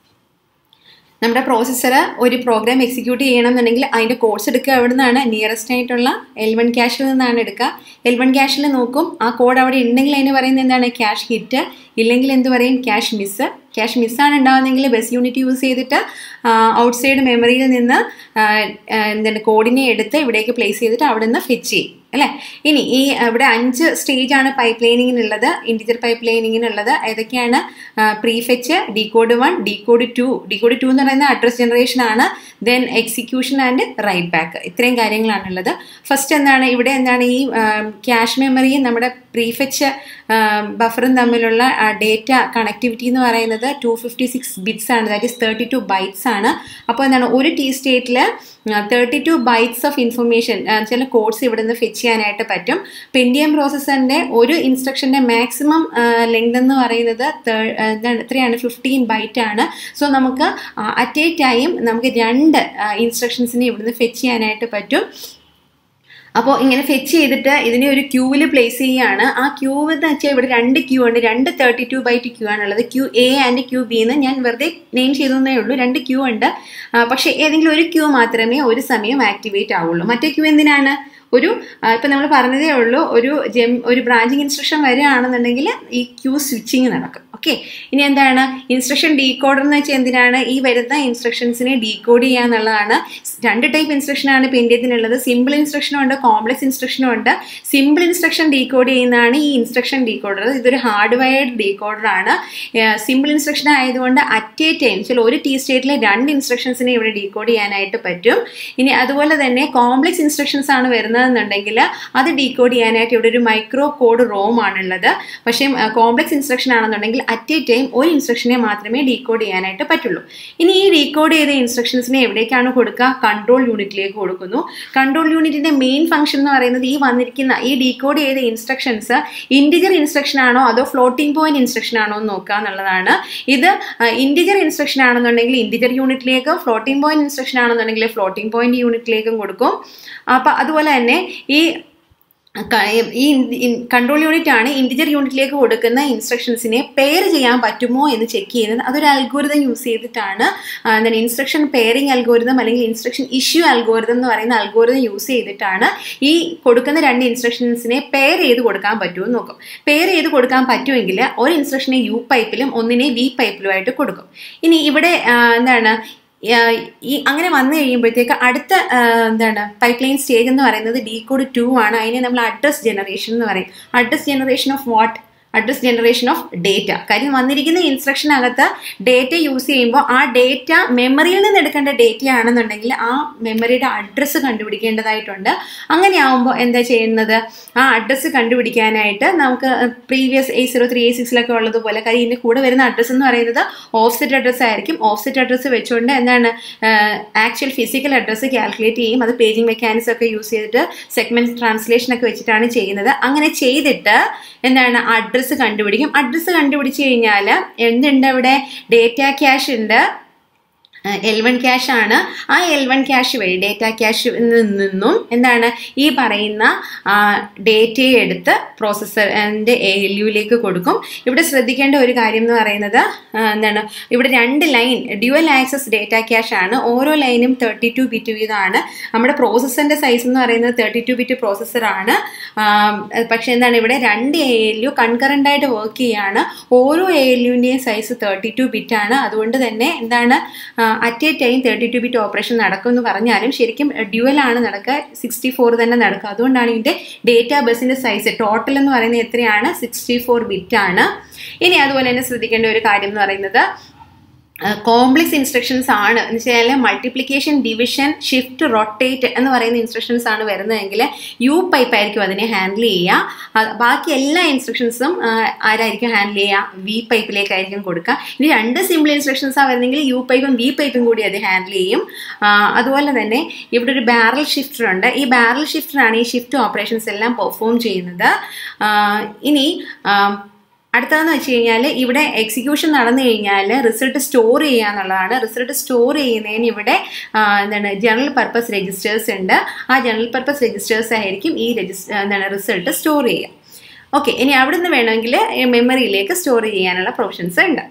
നമ്മുടെ പ്രോസസ്സർ ഒരു പ്രോഗ്രാം എക്സിക്യൂട്ട് ചെയ്യണമെന്നുണ്ടെങ്കിൽ അതിൻ്റെ കോഴ്സ് എടുക്കുക എവിടെ നിന്നാണ് നിയറസ്റ്റ് ആയിട്ടുള്ള എൽ വൺ ക്യാഷിൽ നിന്നാണ് എടുക്കുക എൽ വൺ ക്യാഷിൽ നോക്കും ആ കോഡ് അവിടെ ഉണ്ടെങ്കിൽ അതിന് പറയുന്നത് എന്താണ് ക്യാഷ് ഹിറ്റ് ഇല്ലെങ്കിൽ എന്ത് പറയും ക്യാഷ് മിസ്സ് ക്യാഷ് മിസ്സാണ് ഉണ്ടാകുന്നതെങ്കിൽ ബസ് യൂണിറ്റ് യൂസ് ചെയ്തിട്ട് ഔട്ട്സൈഡ് മെമ്മറിയിൽ നിന്ന് എന്താണ് കോഡിനെ എടുത്ത് ഇവിടേക്ക് പ്ലേസ് ചെയ്തിട്ട് അവിടെ നിന്ന് ഫിച്ച് ചെയ്യും അല്ലേ ഇനി ഈ ഇവിടെ അഞ്ച് സ്റ്റേജ് ആണ് പൈപ്പ് ലൈനിങ്ങിനുള്ളത് ഇൻഡിജർ പൈപ്പ് ലൈനിങ്ങിനുള്ളത് ഏതൊക്കെയാണ് prefetch decode one decode two decode two എന്ന് പറയുന്ന അഡ്രസ് ജനറേഷൻ ആണ് then execution and write back ഇത്രയും കാര്യങ്ങളാണുള്ളത് ഫസ്റ്റ് എന്താണ് ഇവിടെ എന്താണ് ഈ ക്യാഷ് മെമ്മറിയും നമ്മുടെ പ്രീഫെച്ച് ബഫറും തമ്മിലുള്ള ഡേറ്റ കണക്ടിവിറ്റി എന്ന് പറയുന്നത് ടു ഫിഫ്റ്റി സിക്സ് ബിറ്റ്സ് ആണ് that is thirty two bytes ആണ് അപ്പോൾ എന്താണ് ഒരു ടി സ്റ്റേറ്റിൽ thirty two bytes of information ചില കോഡ്സ് ഇവിടെ നിന്ന് ഫെച്ച് ചെയ്യാനായിട്ട് പറ്റും പെൻഡിയം പ്രോസസ്സറിൻ്റെ ഒരു ഇൻസ്ട്രക്ഷൻ്റെ മാക്സിമം ലെങ്ത് എന്ന് പറയുന്നത് എന്താണ് എത്രയാണ് ഫിഫ്റ്റീൻ ബൈറ്റ് ആണ് സോ നമുക്ക് അറ്റ് എ ടൈം നമുക്ക് രണ്ട് ഇൻസ്ട്രക്ഷൻസിനെ ഇവിടുന്ന് ഫെച്ച് ചെയ്യാനായിട്ട് പറ്റും അപ്പോൾ ഇങ്ങനെ ഫെച്ച് ചെയ്തിട്ട് ഇതിനെ ഒരു ക്യൂവിൽ പ്ലേസ് ചെയ്യുകയാണ് ആ ക്യൂ എന്ന് വെച്ചാൽ ഇവിടെ രണ്ട് ക്യൂ ഉണ്ട് രണ്ട് തേർട്ടി ടു ബൈറ്റ് ക്യൂ ആണുള്ളത് queue A and queue B എന്ന് ഞാൻ വെറുതെ നെയിം ചെയ്തേ ഉള്ളൂ രണ്ട് ക്യൂ ഉണ്ട് പക്ഷേ ഏതെങ്കിലും ഒരു ക്യൂ മാത്രമേ ഒരു സമയം ആക്ടിവേറ്റ് ആവുള്ളൂ മറ്റേ ക്യൂ എന്തിനാണ് ഒരു ഇപ്പം നമ്മൾ പറഞ്ഞതേ ഉള്ളൂ ഒരു ജെം ഒരു ബ്രാഞ്ചിങ് ഇൻസ്ട്രക്ഷൻ വരികയാണെന്നുണ്ടെങ്കിൽ ഈ ക്യൂ സ്വിച്ചിങ് നടക്കും ഓക്കെ ഇനി എന്താണ് ഇൻസ്ട്രക്ഷൻ ഡീകോഡർ എന്ന് വെച്ചാൽ എന്തിനാണ് ഈ വരുന്ന ഇൻസ്ട്രക്ഷൻസിനെ ഡീകോഡ് ചെയ്യുക എന്നുള്ളതാണ് രണ്ട് ടൈപ്പ് ഇൻസ്ട്രക്ഷനാണ് പെൻഡിയത്തിനുള്ളത് സിമ്പിൾ ഇൻസ്ട്രക്ഷനും ഉണ്ട് കോംപ്ലക്സ് ഇൻസ്ട്രക്ഷനും ഉണ്ട് സിമ്പിൾ ഇൻസ്ട്രക്ഷൻ ഡീകോഡ് ചെയ്യുന്നതാണ് ഈ ഇൻസ്ട്രക്ഷൻ ഡീകോഡർ ഇതൊരു ഹാർഡ് വയർഡ് ഡീകോഡർ ആണ് സിമ്പിൾ ഇൻസ്ട്രക്ഷൻ ആയതുകൊണ്ട് അറ്റ് എ ടൈം ചില ഒരു ടി സ്റ്റേറ്റിലെ രണ്ട് ഇൻസ്ട്രക്ഷൻസിനെ ഇവിടെ ഡീകോഡ് ചെയ്യാനായിട്ട് പറ്റും ഇനി അതുപോലെ തന്നെ കോംപ്ലക്സ് ഇൻസ്ട്രക്ഷൻസ് ആണ് വരുന്നതെന്നുണ്ടെങ്കിൽ അത് ഡീകോഡ് ചെയ്യാനായിട്ട് ഇവിടെ ഒരു മൈക്രോ കോഡ് റോം ആണുള്ളത് പക്ഷേ കോംപ്ലക്സ് ഇൻസ്ട്രക്ഷൻ ആണെന്നുണ്ടെങ്കിൽ അറ്റ് എ ടൈം ഒരു ഇൻസ്ട്രക്ഷനെ മാത്രമേ ഡീകോഡ് ചെയ്യാനായിട്ട് പറ്റുള്ളൂ ഇനി ഈ ഡീകോഡ് ചെയ്ത ഇൻസ്ട്രക്ഷൻസിനെ എവിടേക്കാണ് കൊടുക്കുക കൺട്രോൾ യൂണിറ്റിലേക്ക് കൊടുക്കുന്നു കൺട്രോൾ യൂണിറ്റിന്റെ മെയിൻ ഫംഗ്ഷൻ എന്ന് പറയുന്നത് ഈ വന്നിരിക്കുന്ന ഈ ഡീകോഡ് ചെയ്ത ഇൻസ്ട്രക്ഷൻസ് ഇൻഡിജർ ഇൻസ്ട്രക്ഷൻ ആണോ അതോ ഫ്ലോട്ടിംഗ് പോയിന്റ് ഇൻസ്ട്രക്ഷൻ ആണോ എന്ന് നോക്കുക എന്നുള്ളതാണ് ഇത് ഇൻഡിജർ ഇൻസ്ട്രക്ഷൻ ആണെന്നുണ്ടെങ്കിൽ ഇൻഡിജർ യൂണിറ്റിലേക്ക് ഫ്ലോട്ടിംഗ് പോയിന്റ് ഇൻസ്ട്രക്ഷൻ ആണെന്നുണ്ടെങ്കിൽ ഫ്ലോട്ടിംഗ് പോയിന്റ് യൂണിറ്റിലേക്കും കൊടുക്കും അപ്പം അതുപോലെ തന്നെ ഈ ഈ കൺട്രോൾ യൂണിറ്റ് ആണ് ഇൻറ്റിജർ യൂണിറ്റിലേക്ക് കൊടുക്കുന്ന ഇൻസ്ട്രക്ഷൻസിനെ പെയർ ചെയ്യാൻ പറ്റുമോ എന്ന് ചെക്ക് ചെയ്യുന്നത് അതൊരു അൽഗോരിതം യൂസ് ചെയ്തിട്ടാണ് എന്താണ് ഇൻസ്ട്രക്ഷൻ പെയറിംഗ് അൽഗോരിതം അല്ലെങ്കിൽ ഇൻസ്ട്രക്ഷൻ ഇഷ്യൂ അൽഗോരിതം എന്ന് പറയുന്ന അൽഗോരിതം യൂസ് ചെയ്തിട്ടാണ് ഈ കൊടുക്കുന്ന രണ്ട് ഇൻസ്ട്രക്ഷൻസിനെ പെയർ ചെയ്ത് കൊടുക്കാൻ പറ്റുമോ എന്ന് നോക്കും പെയർ ചെയ്ത് കൊടുക്കാൻ പറ്റുമെങ്കിൽ ഒരു ഇൻസ്ട്രക്ഷനെ യു പൈപ്പിലും ഒന്നിനെ വി പൈപ്പിലുമായിട്ട് കൊടുക്കും ഇനി ഇവിടെ എന്താണ് ഈ അങ്ങനെ വന്നു കഴിയുമ്പോഴത്തേക്ക് അടുത്ത എന്താണ് പൈപ്പ് ലൈൻ സ്റ്റേജ് എന്ന് പറയുന്നത് ഡി കോഡ് ടു ആണ് അതിനെ നമ്മൾ അഡ്രസ് ജനറേഷൻ എന്ന് പറയും address generation of what address generation of data കാര്യം വന്നിരിക്കുന്ന ഇൻസ്ട്രക്ഷനകത്ത് ഡേറ്റ യൂസ് ചെയ്യുമ്പോൾ ആ ഡേറ്റ മെമ്മറിയിൽ നിന്ന് എടുക്കേണ്ട ഡേറ്റ ആണെന്നുണ്ടെങ്കിൽ ആ മെമ്മറിയുടെ അഡ്രസ്സ് കണ്ടുപിടിക്കേണ്ടതായിട്ടുണ്ട് അങ്ങനെ ആവുമ്പോൾ എന്താ ചെയ്യുന്നത് ആ അഡ്രസ്സ് കണ്ടുപിടിക്കാനായിട്ട് നമുക്ക് previous eight zero three eight സിക്സിലൊക്കെ ഉള്ളതുപോലെ കാര്യം ഇതിൻ്റെ കൂടെ വരുന്ന അഡ്രസ്സ് എന്ന് പറയുന്നത് ഓഫ്സെറ്റ് അഡ്രസ്സ് ആയിരിക്കും ഓഫ്സെറ്റ് അഡ്രസ്സ് വെച്ചുകൊണ്ട് എന്താണ് ആക്ച്വൽ ഫിസിക്കൽ അഡ്രസ്സ് കാൽക്കുലേറ്റ് ചെയ്യും അത് പേജിംഗ് മെക്കാനിസം ഒക്കെ യൂസ് ചെയ്തിട്ട് സെഗ്മെന്റ് ട്രാൻസ്ലേഷൻ ഒക്കെ വെച്ചിട്ടാണ് ചെയ്യുന്നത് അങ്ങനെ ചെയ്തിട്ട് എന്താണ് അഡ്രസ്സ് അഡ്രസ്സ് കണ്ടുപിടിക്കും അഡ്രസ്സ് കണ്ടുപിടിച്ച് കഴിഞ്ഞാൽ എന്തുണ്ട് അവിടെ ഡേറ്റ ക്യാഷ് ഉണ്ട് എൽ വൺ ക്യാഷ് ആണ് ആ എൽ വൺ ക്യാഷ് വഴി ഡേറ്റ ക്യാഷ് നിന്നും എന്താണ് ഈ പറയുന്ന ഡേറ്റയെ എടുത്ത് പ്രോസസ്സറിൻ്റെ എ എൽ യുയിലേക്ക് കൊടുക്കും ഇവിടെ ശ്രദ്ധിക്കേണ്ട ഒരു കാര്യം എന്ന് പറയുന്നത് എന്താണ് ഇവിടെ രണ്ട് line dual access data cache ആണ് ഓരോ ലൈനും തേർട്ടി ടു ബിറ്റ് വീതമാണ് നമ്മുടെ പ്രോസസ്സറിൻ്റെ സൈസ് എന്ന് പറയുന്നത് തേർട്ടി ടു ബിറ്റ് പ്രോസസ്സറാണ് പക്ഷേ എന്താണ് ഇവിടെ രണ്ട് എ എൽ യു കൺകറൻ്റായിട്ട് വർക്ക് ചെയ്യുകയാണ് ഓരോ എ എൽ യുവിൻ്റെയും സൈസ് തേർട്ടി ടു ബിറ്റ് ആണ് അതുകൊണ്ട് തന്നെ എന്താണ് at a time thirty two bit operation നടക്കുമെന്ന് പറഞ്ഞാലും ശരിക്കും ഡ്യുവലാണ് നടക്കുക സിക്സ്റ്റി ഫോർ തന്നെ നടക്കുക അതുകൊണ്ടാണ് ഇതിൻ്റെ ഡേറ്റാ ബസിൻ്റെ സൈസ് ടോട്ടൽ എന്ന് പറയുന്നത് എത്രയാണ് സിക്സ്റ്റി ഫോർ ബിറ്റ് ആണ് ഇനി അതുപോലെ തന്നെ ശ്രദ്ധിക്കേണ്ട ഒരു കാര്യം എന്ന് പറയുന്നത് കോംപ്ലക്സ് ഇൻസ്ട്രക്ഷൻസ് ആണ് എന്ന് വെച്ചാൽ മൾട്ടിപ്ലിക്കേഷൻ ഡിവിഷൻ ഷിഫ്റ്റ് റൊട്ടേറ്റ് എന്ന് പറയുന്ന ഇൻസ്ട്രക്ഷൻസ് ആണ് വരുന്നതെങ്കിൽ യു പൈപ്പ് ആയിരിക്കും അതിനെ ഹാൻഡിൽ ചെയ്യുക ബാക്കി എല്ലാ ഇൻസ്ട്രക്ഷൻസും ആരായിരിക്കും ഹാൻഡിൽ ചെയ്യുക വി പൈപ്പിലേക്കായിരിക്കും കൊടുക്കുക ഇനി രണ്ട് സിമ്പിൾ ഇൻസ്ട്രക്ഷൻസ് ആണ് വരുന്നെങ്കിൽ യു പൈപ്പും വി പൈപ്പും കൂടി അത് ഹാൻഡിൽ ചെയ്യും അതുപോലെ തന്നെ ഇവിടെ ഒരു ബാരൽ ഷിഫ്റ്റർ ഉണ്ട് ഈ ബാരൽ ഷിഫ്റ്ററാണ് ഈ ഷിഫ്റ്റ് ഓപ്പറേഷൻസ് എല്ലാം പെർഫോം ചെയ്യുന്നത് ഇനി അടുത്തതെന്ന് വെച്ച് കഴിഞ്ഞാൽ ഇവിടെ എക്സിക്യൂഷൻ നടന്നു കഴിഞ്ഞാൽ റിസൾട്ട് സ്റ്റോർ ചെയ്യുക എന്നുള്ളതാണ് റിസൾട്ട് സ്റ്റോർ ചെയ്യുന്നതിന് ഇവിടെ എന്താണ് ജനറൽ പർപ്പസ് രജിസ്റ്റേഴ്സ് ഉണ്ട് ആ ജനറൽ പർപ്പസ് രജിസ്റ്റേഴ്സ് ആയിരിക്കും ഈ രജിസ്റ്റർ എന്താണ് റിസൾട്ട് സ്റ്റോർ ചെയ്യുക ഓക്കെ ഇനി അവിടെ നിന്ന് വേണമെങ്കിൽ മെമ്മറിയിലേക്ക് സ്റ്റോർ ചെയ്യാനുള്ള പ്രൊവിഷൻസ് ഉണ്ട്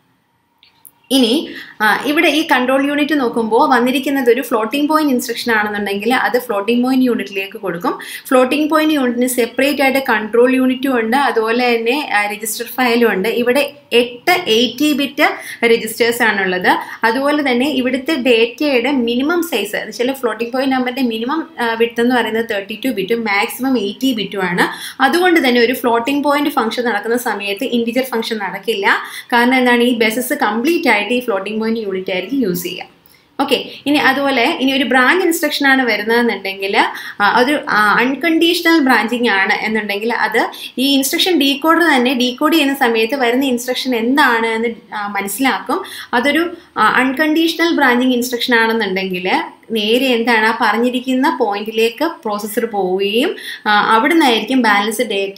ഇനി ഇവിടെ ഈ കൺട്രോൾ യൂണിറ്റ് നോക്കുമ്പോൾ വന്നിരിക്കുന്നത് ഒരു ഫ്ലോട്ടിംഗ് പോയിന്റ് ഇൻസ്ട്രക്ഷൻ ആണെന്നുണ്ടെങ്കിൽ അത് ഫ്ലോട്ടിംഗ് പോയിന്റ് യൂണിറ്റിലേക്ക് കൊടുക്കും ഫ്ലോട്ടിംഗ് പോയിന്റ് യൂണിറ്റിന് സെപ്പറേറ്റ് ആയിട്ട് കൺട്രോൾ യൂണിറ്റും ഉണ്ട് അതുപോലെ തന്നെ രജിസ്റ്റർ ഫയലും ഉണ്ട് ഇവിടെ എട്ട് എയ്റ്റി ബിറ്റ് രജിസ്റ്റേഴ്സ് ആണുള്ളത് അതുപോലെ തന്നെ ഇവിടുത്തെ ഡേറ്റയുടെ മിനിമം സൈസ് എന്ന് വെച്ചാൽ ഫ്ലോട്ടിംഗ് പോയിന്റ് നമ്പറിന്റെ മിനിമം വിട്ട് എന്ന് പറയുന്നത് തേർട്ടി ടു ബിറ്റും മാക്സിമം എയ്റ്റി ബിറ്റും ആണ് അതുകൊണ്ട് തന്നെ ഒരു ഫ്ലോട്ടിംഗ് പോയിന്റ് ഫംഗ്ഷൻ നടക്കുന്ന സമയത്ത് ഇൻഡിജർ ഫംഗ്ഷൻ നടക്കില്ല കാരണം എന്താണ് ഈ ബേസസ് കംപ്ലീറ്റ് ആയിട്ട് ഈ ഫ്ലോട്ടിംഗ് പോയിന്റ് യൂണിറ്റ് ആയിരിക്കും യൂസ് ചെയ്യുക ഓക്കെ ഇനി അതുപോലെ ഇനി ഒരു ബ്രാഞ്ച് ഇൻസ്ട്രക്ഷൻ ആണ് വരുന്നതെന്നുണ്ടെങ്കിൽ അതൊരു അൺകണ്ടീഷണൽ ബ്രാഞ്ചിങ് ആണ് എന്നുണ്ടെങ്കിൽ അത് ഈ ഇൻസ്ട്രക്ഷൻ ഡീകോഡർ തന്നെ ഡീകോഡ് ചെയ്യുന്ന സമയത്ത് വരുന്ന ഇൻസ്ട്രക്ഷൻ എന്താണ് എന്ന് മനസ്സിലാക്കും അതൊരു അൺകണ്ടീഷണൽ ബ്രാഞ്ചിങ് ഇൻസ്ട്രക്ഷൻ ആണെന്നുണ്ടെങ്കിൽ നേരെ എന്താണ് ആ പറഞ്ഞിരിക്കുന്ന പോയിന്റിലേക്ക് പ്രോസസ്സർ പോവുകയും അവിടെ നിന്നായിരിക്കും balance data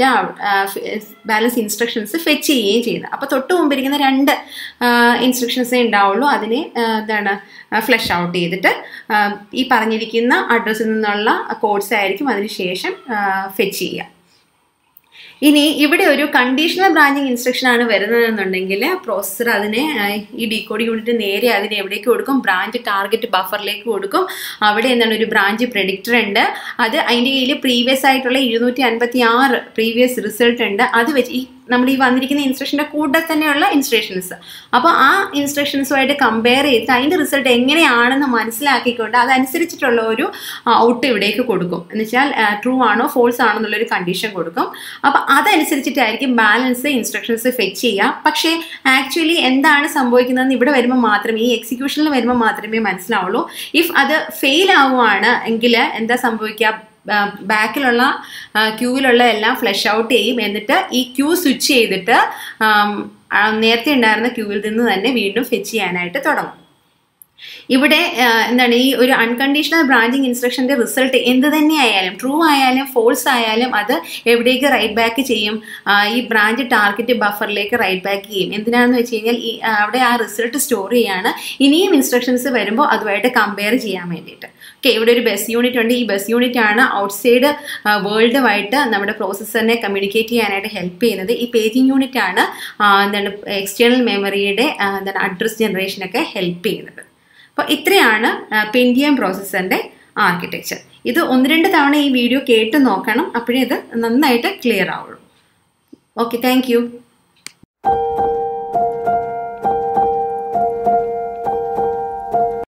balance instructions fetch ചെയ്യുകയും ചെയ്യുന്നത് അപ്പോൾ തൊട്ട് മുമ്പിരിക്കുന്ന രണ്ട് ഇൻസ്ട്രക്ഷൻസേ ഉണ്ടാവുള്ളൂ അതിനെ എന്താണ് ഫ്ലഷ് ഔട്ട് ചെയ്തിട്ട് ഈ പറഞ്ഞിരിക്കുന്ന അഡ്രസ്സിൽ നിന്നുള്ള കോഡ്സ് ആയിരിക്കും അതിനുശേഷം ഫെച്ച് ചെയ്യുക ഇനി ഇവിടെ ഒരു കണ്ടീഷണൽ ബ്രാഞ്ചിങ് ഇൻസ്ട്രക്ഷൻ ആണ് വരുന്നതെന്നുണ്ടെങ്കിൽ പ്രോസസ്സർ അതിനെ ഈ ഡീകോഡ് യൂണിറ്റ് നേരെ അതിനെ എവിടേക്ക് കൊടുക്കും ബ്രാഞ്ച് ടാർഗറ്റ് ബഫറിലേക്ക് കൊടുക്കും അവിടെ എന്താണ് ഒരു ബ്രാഞ്ച് പ്രെഡിക്റ്റർ ഉണ്ട് അത് അതിൻ്റെ കയ്യിൽ പ്രീവിയസ് ആയിട്ടുള്ള ഇരുന്നൂറ്റി അൻപത്തി ആറ് പ്രീവിയസ് റിസൾട്ട് ഉണ്ട് അത് വെച്ച് ഈ നമ്മൾ ഈ വന്നിരിക്കുന്ന ഇൻസ്ട്രക്ഷൻ്റെ കൂടെ തന്നെയുള്ള ഇൻസ്ട്രക്ഷൻസ് അപ്പോൾ ആ ഇൻസ്ട്രക്ഷൻസുമായിട്ട് കമ്പയർ ചെയ്ത് അതിൻ്റെ റിസൾട്ട് എങ്ങനെയാണെന്ന് മനസ്സിലാക്കിക്കൊണ്ട് അതനുസരിച്ചിട്ടുള്ള ഒരു ഔട്ട് ഇവിടേക്ക് കൊടുക്കും എന്ന് വെച്ചാൽ ട്രൂ ആണോ ഫോൾസ് ആണോ എന്നുള്ളൊരു കണ്ടീഷൻ കൊടുക്കും അപ്പോൾ അതനുസരിച്ചിട്ടായിരിക്കും ബാലൻസ് ഇൻസ്ട്രക്ഷൻസ് ഫെച്ച് ചെയ്യുക പക്ഷേ ആക്ച്വലി എന്താണ് സംഭവിക്കുന്നതെന്ന് ഇവിടെ വരുമ്പോൾ മാത്രമേ ഈ എക്സിക്യൂഷനിൽ വരുമ്പോൾ മാത്രമേ മനസ്സിലാവുള്ളൂ ഇഫ് അത് ഫെയിൽ ആവുകയാണ് എങ്കിൽ എന്താ സംഭവിക്കുക ബാക്കിലുള്ള ക്യൂവിലുള്ള എല്ലാം ഫ്ലഷ് ഔട്ട് ചെയ്യും എന്നിട്ട് ഈ ക്യൂ സ്വിച്ച് ചെയ്തിട്ട് നേരത്തെ ഉണ്ടായിരുന്ന ക്യൂവിൽ നിന്ന് തന്നെ വീണ്ടും ഫെച്ച് ചെയ്യാനായിട്ട് തുടങ്ങും ഇവിടെ എന്താണ് ഈ ഒരു അൺകണ്ടീഷണൽ ബ്രാഞ്ചിങ് ഇൻസ്ട്രക്ഷൻ്റെ റിസൾട്ട് എന്ത് തന്നെ ആയാലും ട്രൂ ആയാലും ഫോൾസ് ആയാലും അത് എവിടേക്ക് റൈറ്റ് ബാക്ക് ചെയ്യും ഈ ബ്രാഞ്ച് ടാർഗറ്റ് ബഫറിലേക്ക് റൈറ്റ് ബാക്ക് ചെയ്യും എന്തിനാണെന്ന് വെച്ച് കഴിഞ്ഞാൽ ഈ അവിടെ ആ റിസൾട്ട് സ്റ്റോർ ചെയ്യാണ് ഇനിയും ഇൻസ്ട്രക്ഷൻസ് വരുമ്പോൾ അതുമായിട്ട് കമ്പയർ ചെയ്യാൻ വേണ്ടിയിട്ട് ഓക്കെ ഇവിടെ ഒരു ബസ് യൂണിറ്റ് ഉണ്ട് ഈ ബസ് യൂണിറ്റ് ആണ് ഔട്ട്സൈഡ് വേൾഡുമായിട്ട് നമ്മുടെ പ്രോസസ്സറിനെ കമ്മ്യൂണിക്കേറ്റ് ചെയ്യാനായിട്ട് ഹെൽപ്പ് ചെയ്യുന്നത് ഈ പേജിങ് യൂണിറ്റ് ആണ് എന്താണ് എക്സ്റ്റേണൽ മെമ്മറിയുടെ എന്താണ് അഡ്രസ് ജനറേഷനൊക്കെ ഹെൽപ്പ് ചെയ്യുന്നത് അപ്പോൾ ഇത്രയാണ് പെൻഡിയം പ്രോസസ്സറിൻ്റെ ആർക്കിടെക്ചർ ഇത് ഒന്ന് രണ്ട് തവണ ഈ വീഡിയോ കേട്ട് നോക്കണം അപ്പോഴേ ഇത് നന്നായിട്ട് ക്ലിയർ ആവുള്ളൂ ഓക്കെ താങ്ക്